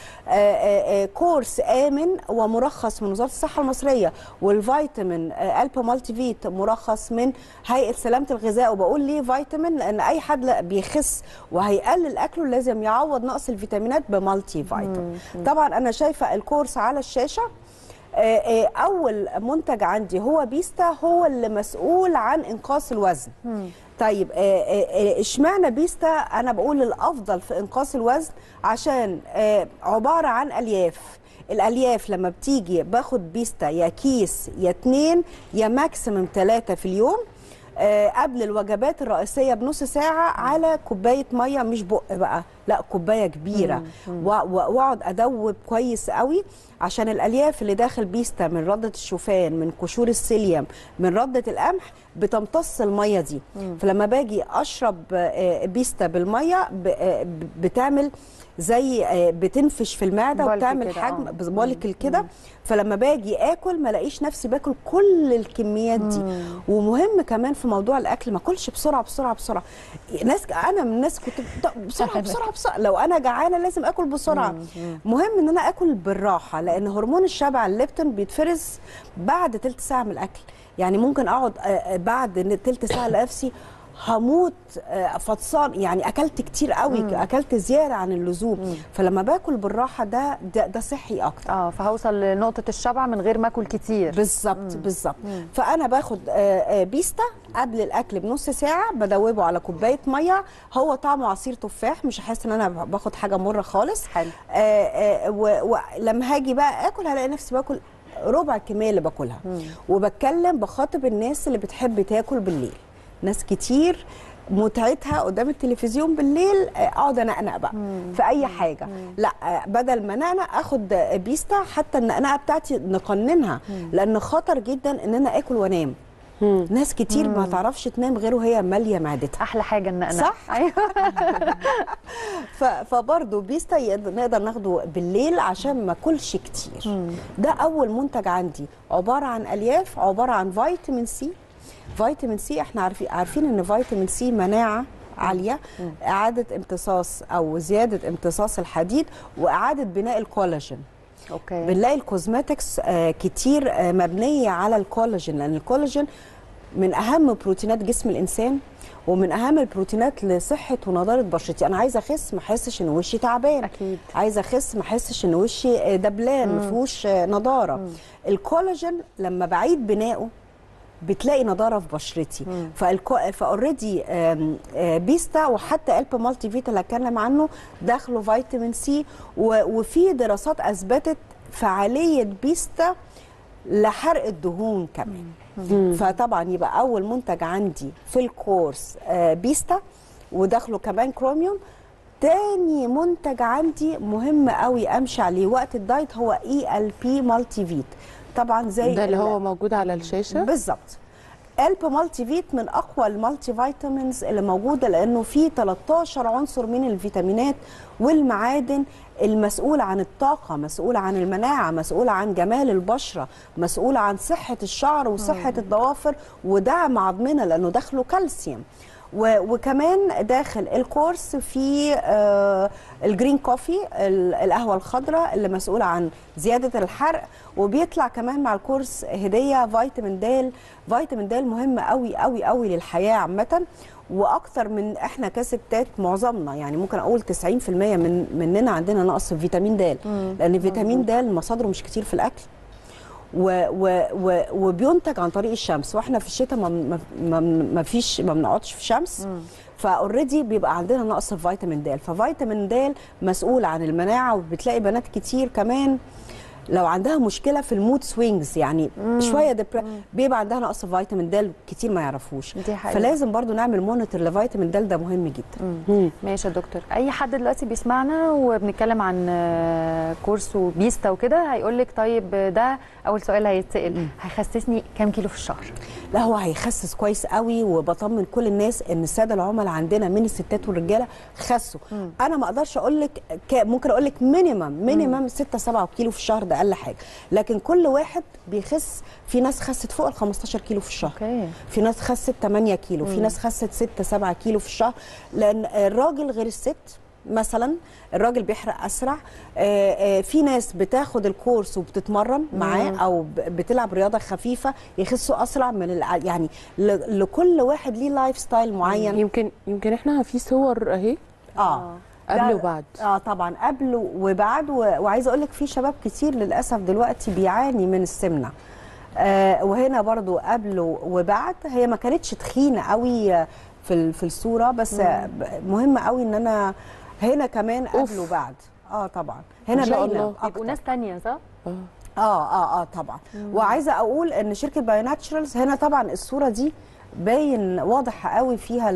كورس امن ومرخص من وزاره الصحه المصريه والفيتامين آه، البا مالتي فيت مرخص من هيئه سلامه الغذاء وبقول ليه فيتامين لان اي حد لا بيخس وهيقلل اكله لازم يعوض نقص الفيتامينات بمالتي فيتامين طبعا انا شايفه الكورس على الشاشه آه، آه، اول منتج عندي هو بيستا هو اللي مسؤول عن انقاص الوزن طيب آه، آه، آه، اشمعنى بيستا انا بقول الافضل في انقاص الوزن عشان آه، عباره عن الياف الالياف لما بتيجي باخد بيستا يا كيس يا اتنين يا ماكسيمم ثلاثه في اليوم آه، قبل الوجبات الرئيسيه بنص ساعه على كوبايه ميه مش بق بقى لا كوبايه كبيره وا- وا- واقعد ادوب كويس قوي عشان الالياف اللي داخل بيستا من رده الشوفان من قشور السيليوم من رده القمح بتمتص الميه دي فلما باجي اشرب آه، بيستا بالميه ب- آه، ب- بتعمل زي آه، بتنفش في المعده بولك وبتعمل كده، حجم آه. مولكل كده فلما باجي اكل ما الاقيش نفسي باكل كل الكميات دي ومهم كمان في موضوع الاكل ما اكلش بسرعه بسرعه بسرعه ناس انا من الناس كنت بت- بسرعه بسرعه بسرعه لو انا جعانه لازم اكل بسرعه مهم ان انا اكل بالراحه لان هرمون الشبع الليبتون بيتفرز بعد تلت ساعه من الاكل يعني ممكن اقعد آه، آه، بعد تلت ساعه لنفسي هموت آه، فطسان يعني اكلت كتير قوي اكلت زياده عن اللزوم فلما باكل بالراحه ده ده, ده صحي اكتر اه فهوصل لنقطه الشبع من غير ما اكل كتير بالظبط بالظبط فانا باخد آه، آه، بيستا قبل الاكل بنص ساعه بدوبه على كوبايه ميه هو طعمه عصير تفاح مش هحس ان انا باخد حاجه مره خالص حلو. آه، آه، و- ولما هاجي بقى اكل هلاقي نفسي باكل ربع الكميه اللي باكلها وبتكلم بخاطب الناس اللي بتحب تاكل بالليل ناس كتير متعتها قدام التلفزيون بالليل آه، اقعد انقنق بقى في اي حاجه لا آه، بدل ما انقنق اخد آه، بيستا حتى النقنقه بتاعتي نقننها لان خطر جدا ان انا اكل وانام ناس كتير ما تعرفش تنام غير وهي ماليه معدتها احلى حاجه النقنق صح؟ ايوه ف- فبرضه بيستا يقدر- نقدر ناخده بالليل عشان ما اكلش كتير ده اول منتج عندي عباره عن الياف عباره عن فيتامين سي فيتامين سي احنا عارفين عارفين ان فيتامين سي مناعه عاليه اعاده امتصاص او زياده امتصاص الحديد واعاده بناء الكولاجين اوكي بنلاقي الكوزماتكس آه، كتير آه، مبنيه على الكولاجين لان الكولاجين من اهم بروتينات جسم الانسان ومن اهم البروتينات لصحه ونضاره بشرتي انا عايزه اخس ما احسش ان وشي تعبان أكيد. عايزه اخس ما احسش ان وشي دبلان ما فيهوش نضاره الكولاجين لما بعيد بنائه بتلاقي نضاره في بشرتي فالكو... فاوريدي آم، آه، بيستا وحتى الب مالتي فيتا اللي هتكلم عنه داخله فيتامين سي و... وفي دراسات اثبتت فعاليه بيستا لحرق الدهون كمان فطبعا يبقى اول منتج عندي في الكورس آه، بيستا وداخله كمان كروميوم تاني منتج عندي مهم قوي امشي عليه وقت الدايت هو اي ال بي مالتي فيت طبعا زي ده اللي ال- هو موجود على الشاشه بالظبط الب مالتي فيت من اقوى المالتي فيتامينز اللي موجوده لانه فيه 13 عنصر من الفيتامينات والمعادن المسؤول عن الطاقه مسؤول عن المناعه مسؤول عن جمال البشره مسؤول عن صحه الشعر وصحه الضوافر ودعم عظمنا لانه داخله كالسيوم و- وكمان داخل الكورس في آه، الجرين كوفي ال- القهوه الخضراء اللي مسؤوله عن زياده الحرق وبيطلع كمان مع الكورس هديه فيتامين د فيتامين د مهم قوي قوي قوي للحياه عامه واكتر من احنا كستات معظمنا يعني ممكن اقول 90% من مننا عندنا نقص في فيتامين د لان فيتامين د مصادره مش كتير في الاكل و و و وبينتج عن طريق الشمس واحنا في الشتاء ما ما ما, ما فيش ما بنقعدش في شمس فاوريدي بيبقى عندنا نقص في فيتامين د ففيتامين د مسؤول عن المناعه وبتلاقي بنات كتير كمان لو عندها مشكله في المود سوينجز يعني شويه دبر... بيبقى عندها نقص في فيتامين د كتير ما يعرفوش دي حقيقة. فلازم برضو نعمل مونيتور لفيتامين د ده مهم جدا مم. ماشي يا دكتور اي حد دلوقتي بيسمعنا وبنتكلم عن آه، كورس وبيستا وكده هيقول لك طيب ده اول سؤال هيتسال هيخسسني كام كيلو في الشهر لا هو هيخسس كويس قوي وبطمن كل الناس ان الساده العملاء عندنا من الستات والرجاله خسوا انا ما اقدرش اقول لك ك- ممكن اقول لك مينيمم مينيمم 6 7 كيلو في الشهر ده اقل حاجه لكن كل واحد بيخس في ناس خست فوق ال 15 كيلو في الشهر اوكي في ناس خست 8 كيلو في ناس خست 6 7 كيلو في الشهر لان الراجل غير الست مثلا الراجل بيحرق اسرع آه، آه، في ناس بتاخد الكورس وبتتمرن معاه او ب- بتلعب رياضه خفيفه يخسوا اسرع من الع... يعني ل- لكل واحد ليه لايف ستايل معين يمكن يمكن احنا في صور اهي اه قبل ده- وبعد اه طبعا قبل وبعد و... وعايزه اقول لك في شباب كتير للاسف دلوقتي بيعاني من السمنه آه وهنا برضو قبل وبعد هي ما كانتش تخينه قوي في ال- في الصوره بس آه، ب- مهم قوي ان انا هنا كمان قبل أوف. وبعد اه طبعا هنا ما شاء باينه الله. يبقوا أكتر. ناس تانية صح آه. اه اه اه طبعا وعايزه اقول ان شركه باي ناتشرالز هنا طبعا الصوره دي باين واضح قوي فيها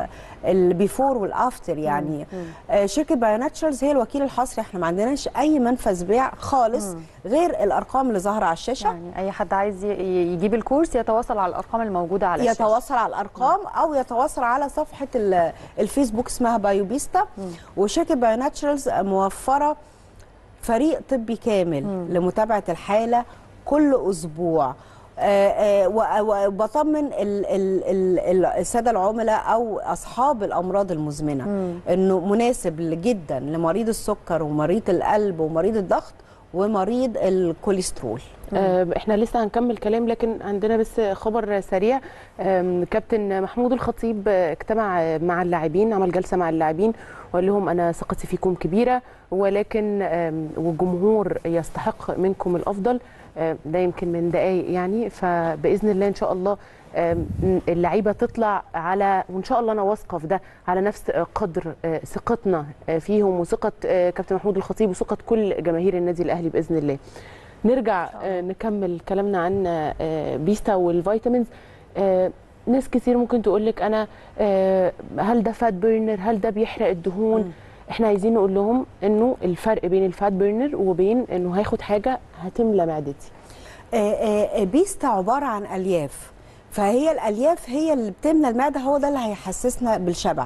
البيفور والافتر يعني آه شركه باي ناتشرالز هي الوكيل الحصري احنا ما عندناش اي منفذ بيع خالص غير الارقام اللي ظاهره على الشاشه يعني اي حد عايز ي- ي- يجيب الكورس يتواصل على الارقام الموجوده على الشاشه يتواصل على الارقام او يتواصل على صفحه ال- الفيسبوك اسمها بايوبيستا وشركه بايو ناتشرالز موفره فريق طبي كامل لمتابعه الحاله كل اسبوع آه، آه، و- وبطمن ال- ال- ال- ال- الساده العملاء او اصحاب الامراض المزمنه انه مناسب جدا لمريض السكر ومريض القلب ومريض الضغط ومريض الكوليسترول آه، احنا لسه هنكمل كلام لكن عندنا بس خبر سريع آم، كابتن محمود الخطيب آه، اجتمع آه، مع اللاعبين عمل جلسه مع اللاعبين وقال لهم انا ثقتي فيكم كبيره ولكن آم، والجمهور يستحق منكم الافضل آه، ده يمكن من دقايق يعني فباذن الله ان شاء الله آم، اللعيبه تطلع على وان شاء الله انا واثقه في ده على نفس آه، قدر آه، ثقتنا آه، فيهم وثقه آه، كابتن محمود الخطيب وثقه كل جماهير النادي الاهلي باذن الله نرجع آه، نكمل كلامنا عن آه، بيستا والفيتامينز آه، ناس كتير ممكن تقول لك انا آه، هل ده فات بيرنر هل ده بيحرق الدهون احنا عايزين نقول لهم انه الفرق بين الفات بيرنر وبين انه هاخد حاجه هتملى معدتي آه، آه، بيستا عباره عن الياف فهي الالياف هي اللي بتملى المعده هو ده اللي هيحسسنا بالشبع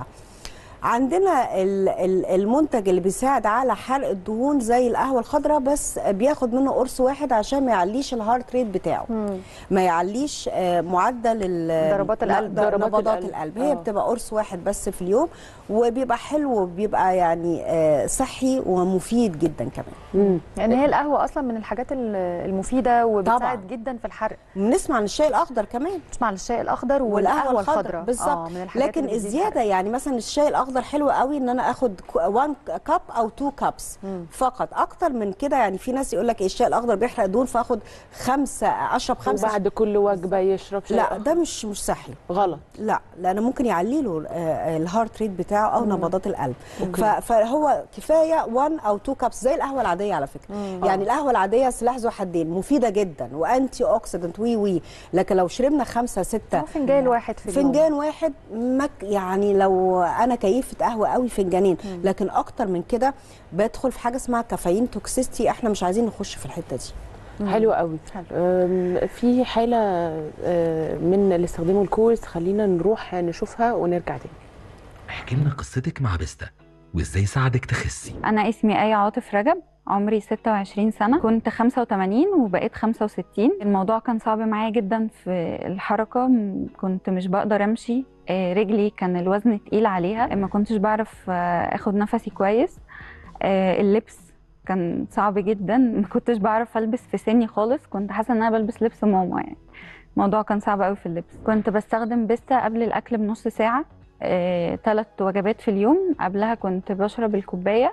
عندنا ال- ال- المنتج اللي بيساعد على حرق الدهون زي القهوه الخضراء بس بياخد منه قرص واحد عشان ما يعليش الهارت ريت بتاعه ما يعليش آه، معدل ال- ضربات القلب. ضربات ضربات نبضات القلب. القلب هي آه. بتبقى قرص واحد بس في اليوم وبيبقى حلو وبيبقى يعني آه، صحي ومفيد جدا كمان مم. لان هي القهوه اصلا من الحاجات ال- المفيده وبتساعد طبعاً. جدا في الحرق بنسمع عن الشاي الاخضر كمان تسمع الشاي الاخضر والقهوه الخضراء بالظبط آه، من الحاجات لكن اللي بتزيد الزياده يعني مثلا الشاي الاخضر حلو قوي ان انا اخد 1 كاب او 2 كابس فقط اكتر من كده يعني في ناس يقول لك إيه الشاي الاخضر بيحرق دهون فاخد خمسه اشرب خمسه وبعد كل وجبه يشرب شاي لا أخضر. ده مش مش صحي غلط لا لانه ممكن يعلي له آه، الهارت ريت بتاعه او نبضات القلب ف- فهو كفايه 1 او 2 كابس زي القهوه العاديه على فكره يعني القهوه العاديه سلاح ذو حدين مفيده جدا وانتي اوكسيدنت وي وي لكن لو شربنا خمسه سته هو فنجان واحد في اليوم فنجان واحد مك يعني لو انا كيفه قهوه قوي فنجانين لكن اكتر من كده بدخل في حاجه اسمها كافيين توكسيستي احنا مش عايزين نخش في الحته دي حلو قوي أم، في حاله أه، من اللي استخدموا الكورس خلينا نروح نشوفها ونرجع تاني احكي لنا قصتك مع بيستا وازاي ساعدك تخسي أنا اسمي آية عاطف رجب عمري 26 سنة كنت 85 وبقيت 65 الموضوع كان صعب معايا جدا في الحركة م- كنت مش بقدر أمشي آه، رجلي كان الوزن تقيل عليها ما كنتش بعرف آه، أخد نفسي كويس آه، اللبس كان صعب جدا ما كنتش بعرف ألبس في سني خالص كنت حاسة إن أنا بلبس لبس ماما يعني الموضوع كان صعب قوي في اللبس كنت بستخدم بيستا قبل الأكل بنص ساعة ثلاث وجبات في اليوم قبلها كنت بشرب الكوباية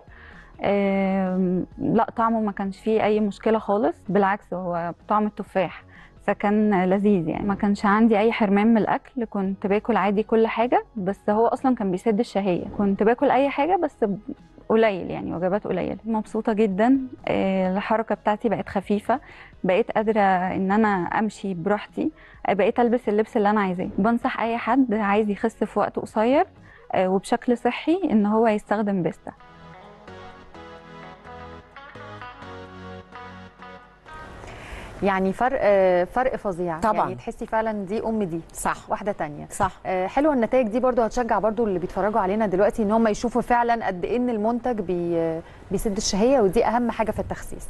آم، لا طعمه ما كانش فيه اي مشكله خالص بالعكس هو طعم التفاح فكان لذيذ يعني ما كانش عندي اي حرمان من الاكل كنت باكل عادي كل حاجه بس هو اصلا كان بيسد الشهيه كنت باكل اي حاجه بس ب- قليل يعني وجبات قليله مبسوطه جدا آه، الحركه بتاعتي بقت خفيفه بقيت قادره ان انا امشي براحتي آه، بقيت البس اللبس اللي انا عايزاه بنصح اي حد عايز يخس في وقت قصير آه، وبشكل صحي ان هو يستخدم بيستا يعني فرق آه، فرق فظيع طبعاً. يعني تحسي فعلا دي ام دي صح واحده تانية صح آه، حلوه النتائج دي برضو هتشجع برضو اللي بيتفرجوا علينا دلوقتي ان هم يشوفوا فعلا قد ايه ان المنتج بي بيسد الشهيه ودي اهم حاجه في التخسيس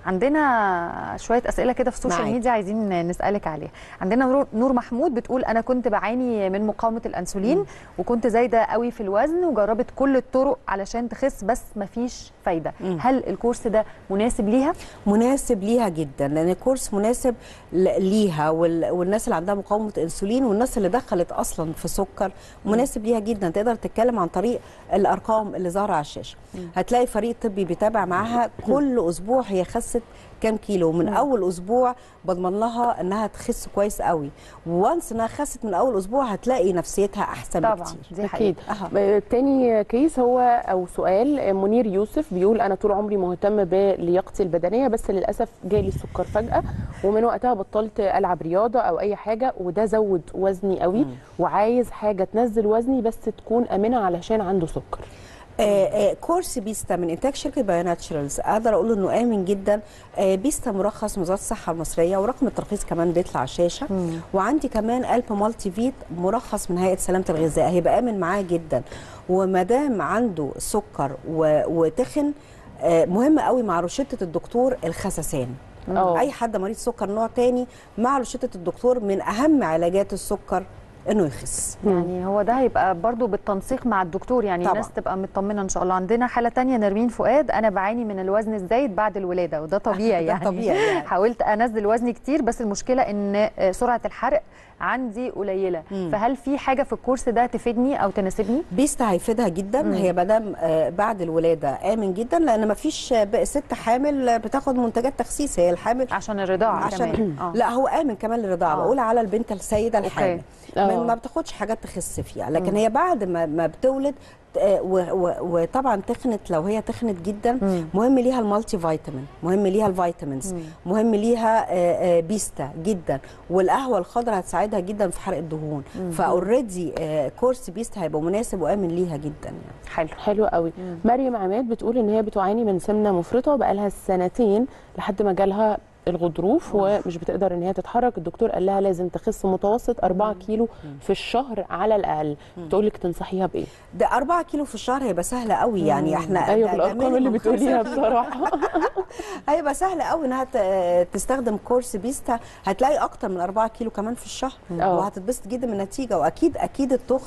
عندنا شويه اسئله كده في السوشيال معاك. ميديا عايزين نسالك عليها عندنا نور- نور محمود بتقول انا كنت بعاني من مقاومه الانسولين وكنت زايده قوي في الوزن وجربت كل الطرق علشان تخس بس مفيش فايده مم. هل الكورس ده مناسب ليها مناسب ليها جدا لان الكورس مناسب ل- ليها وال- والناس اللي عندها مقاومه انسولين والناس اللي دخلت اصلا في سكر مناسب ليها جدا تقدر تتكلم عن طريق الارقام اللي ظاهره على الشاشه هتلاقي فريق طبي بيتابع معاها كل اسبوع هي خست كام كيلو من اول اسبوع بضمن لها انها تخس كويس قوي وانس انها خست من اول اسبوع هتلاقي نفسيتها احسن طبعا بكتير دي حقيقة اكيد أها. آه، تاني كيس هو او سؤال آه، منير يوسف بيقول انا طول عمري مهتم بلياقتي البدنيه بس للاسف جالي السكر فجاه ومن وقتها بطلت العب رياضه او اي حاجه وده زود وزني قوي وعايز حاجه تنزل وزني بس تكون امنه علشان عنده سكر آه، آه، كورس بيستا من انتاج شركه بايو ناتشرالز اقدر اقول انه امن جدا آه، بيستا مرخص من وزاره الصحه المصريه ورقم الترخيص كمان بيطلع على الشاشه وعندي كمان قلب مالتي فيت مرخص من هيئه سلامه الغذاء هيبقى امن معاه جدا وما دام عنده سكر و- وتخن آه، مهم قوي مع روشته الدكتور الخسسان أوه. اي حد مريض سكر نوع تاني مع روشته الدكتور من اهم علاجات السكر انه يخس يعني هو ده هيبقى برضو بالتنسيق مع الدكتور يعني طبعاً. الناس تبقى مطمنه ان شاء الله عندنا حاله تانية نرمين فؤاد انا بعاني من الوزن الزايد بعد الولاده وده طبيعي ده يعني طبيعي يعني. حاولت انزل وزني كتير بس المشكله ان آه، سرعه الحرق عندي قليله مم. فهل في حاجه في الكورس ده تفيدني او تناسبني بيستا هيفيدها جدا هي مدام آه، بعد الولاده امن جدا لان ما فيش ست حامل بتاخد منتجات تخسيس هي الحامل عشان الرضاعه عشان كمان آه. لا هو امن كمان للرضاعه آه. بقول على البنت السيده الحامل آه. ما- ما بتاخدش حاجات تخس فيها لكن هي بعد ما, ما بتولد آه، و- و- وطبعا تخنت لو هي تخنت جدا مم. مهم ليها المالتي فيتامين مهم ليها الفيتامينز مهم ليها آه، آه، بيستا جدا والقهوه الخضراء هتساعدها جدا في حرق الدهون فاوريدي كورس بيستا هيبقى مناسب وامن ليها جدا يعني حلو حلو قوي مريم عماد بتقول ان هي بتعاني من سمنه مفرطه بقالها سنتين لحد ما جالها الغضروف ومش بتقدر ان هي تتحرك الدكتور قال لها لازم تخس متوسط 4 كيلو في الشهر على الاقل بتقول لك تنصحيها بايه ده 4 كيلو في الشهر هيبقى سهل قوي يعني احنا ايوه ده- ده بالارقام اللي minimum بتقوليها خمسة بصراحه هيبقى سهل قوي انها ت- تستخدم كورس بيستا هتلاقي اكتر من 4 كيلو كمان في الشهر اه. وهتتبسط جدا من النتيجه واكيد اكيد التخن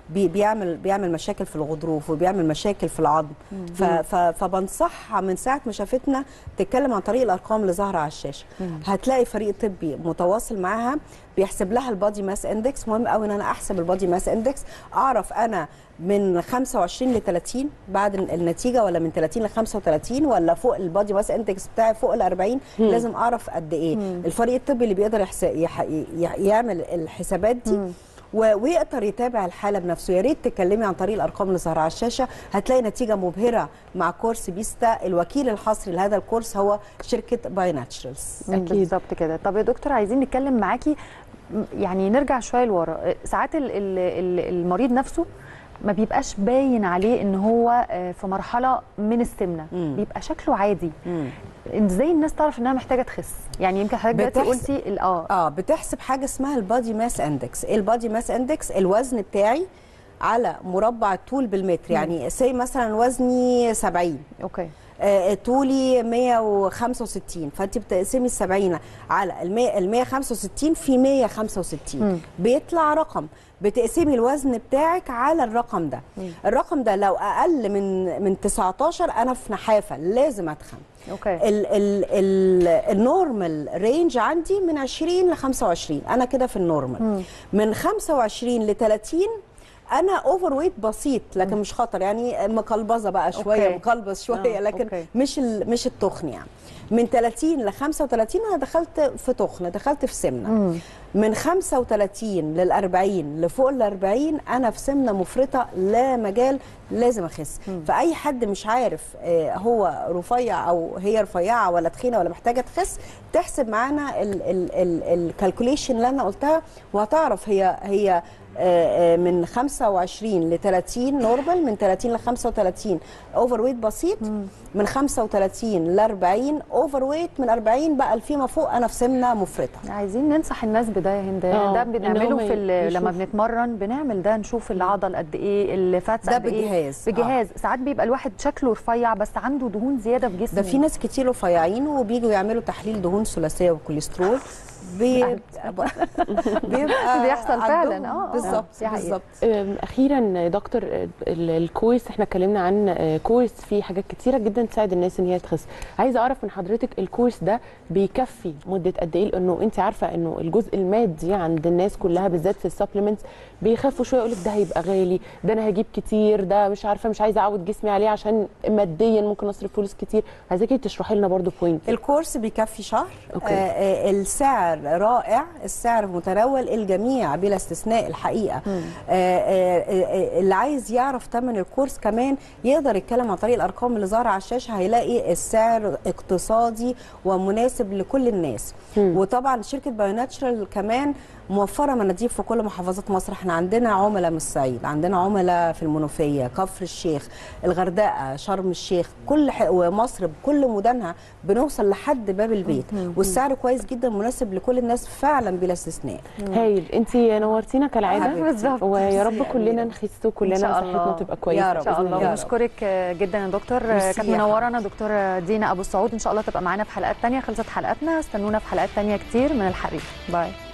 بي بيعمل بيعمل مشاكل في الغضروف وبيعمل مشاكل في العظم ف ف فبنصحها من ساعه ما شافتنا تتكلم عن طريق الارقام اللي ظاهره على الشاشه هتلاقي فريق طبي متواصل معاها بيحسب لها البادي ماس اندكس مهم قوي ان انا احسب البادي ماس اندكس اعرف انا من 25 ل 30 بعد النتيجه ولا من 30 ل 35 ولا فوق البادي ماس اندكس بتاعي فوق ال 40 لازم اعرف قد ايه الفريق الطبي اللي بيقدر يحس... يح... يح... يعمل الحسابات دي و- ويقدر يتابع الحاله بنفسه يا ريت تكلمي عن طريق الارقام اللي ظاهره على الشاشه هتلاقي نتيجه مبهره مع كورس بيستا الوكيل الحصري لهذا الكورس هو شركه باي ناتشرالز أكيد. بالظبط كده طب يا دكتور عايزين نتكلم معاكي م- يعني نرجع شويه لورا ساعات ال- ال- ال- المريض نفسه ما بيبقاش باين عليه ان هو آه، في مرحله من السمنه مم. بيبقى شكله عادي ازاي الناس تعرف انها محتاجه تخس يعني يمكن حضرتك دلوقتي بتحسب- قلتي ال- اه اه بتحسب حاجه اسمها البادي ماس اندكس ايه البادي ماس اندكس الوزن بتاعي على مربع الطول بالمتر يعني سي مثلا وزني 70 اوكي آه، طولي 165 فانت بتقسمي ال 70 على ال 100 ال 165 في 165 بيطلع رقم بتقسمي الوزن بتاعك على الرقم ده الرقم ده لو اقل من من 19 انا في نحافه لازم اتخن اوكي ال ال ال النورمال رينج عندي من 20 ل 25 انا كده في النورمال من 25 ل 30 انا اوفر ويت بسيط لكن مش خطر يعني مقلبظه بقى شويه أوكي. مقلبظ شويه آه، لكن أوكي. مش ال- مش التخن يعني من 30 ل 35 انا دخلت في تخن دخلت في سمنه من 35 لل 40 لفوق ال 40 انا في سمنه مفرطه لا مجال لازم اخس فاي حد مش عارف آه، هو رفيع او هي رفيعه ولا تخينه ولا محتاجه تخس تحسب معانا الكالكوليشن اللي انا قلتها وهتعرف هي هي آه، آه، من 25 ل 30 نورمال من 30 ل 35 اوفر ويت بسيط من 35 ل 40 اوفر ويت من 40 بقى فيما فوق انا في سمنه مفرطه عايزين ننصح الناس بده يا هند آه، ده إن بنعمله هم في ال- لما يشوفوا. بنتمرن بنعمل ده نشوف العضل قد ايه الفاتس ده قد ايه بجهاز. بجهاز ساعات بيبقى الواحد شكله رفيع بس عنده دهون زياده في جسمه ده في ناس كتير رفيعين وبيجوا يعملوا تحليل دهون ثلاثيه وكوليسترول بيبقى بيبقى بيحصل عندهم- فعلا، آه، آه. بالظبط دي حقيقة. بالظبط أم، اخيرا يا دكتور ال- الكورس احنا اتكلمنا عن آه، كورس فيه حاجات كتيره جدا تساعد الناس ان هي تخس عايزه اعرف من حضرتك الكورس ده بيكفي مده قد ايه لانه انت عارفه انه الجزء المادي عند الناس كلها بالذات في السبلمنتس بيخافوا شويه يقول لك ده هيبقى غالي ده انا هجيب كتير ده مش عارفه مش عايزه اعود جسمي عليه عشان ماديا ممكن اصرف فلوس كتير عايزاكي تشرحي لنا برضو بوينت الكورس بيكفي شهر أوكي. آه آه السعر رائع السعر متناول الجميع بلا استثناء الحقيقه آه آه آه اللي عايز يعرف ثمن الكورس كمان يقدر يتكلم عن طريق الارقام اللي ظاهره على الشاشه هيلاقي السعر اقتصادي ومناسب لكل الناس وطبعا شركه بايوناتشرال كمان موفره مناديب في كل محافظات مصر احنا عندنا عملاء من الصعيد عندنا عملاء في المنوفيه كفر الشيخ الغردقه شرم الشيخ كل ح... ومصر بكل مدنها بنوصل لحد باب البيت والسعر كويس جدا مناسب لكل الناس فعلا بلا استثناء هايل انت نورتينا كالعاده حبيبتي. بالظبط. ويا رب ميرسي يا كلنا أميرة. نخس إن وكلنا شاء صحتنا الله. تبقى كويسه يا ان رب. شاء بإذن الله الله. بنشكرك جدا يا دكتور ميرسي كانت يا منورانا دكتوره دينا ابو السعود ان شاء الله تبقى معانا في حلقات تانية خلصت حلقاتنا استنونا في حلقات تانية كتير من الحريق باي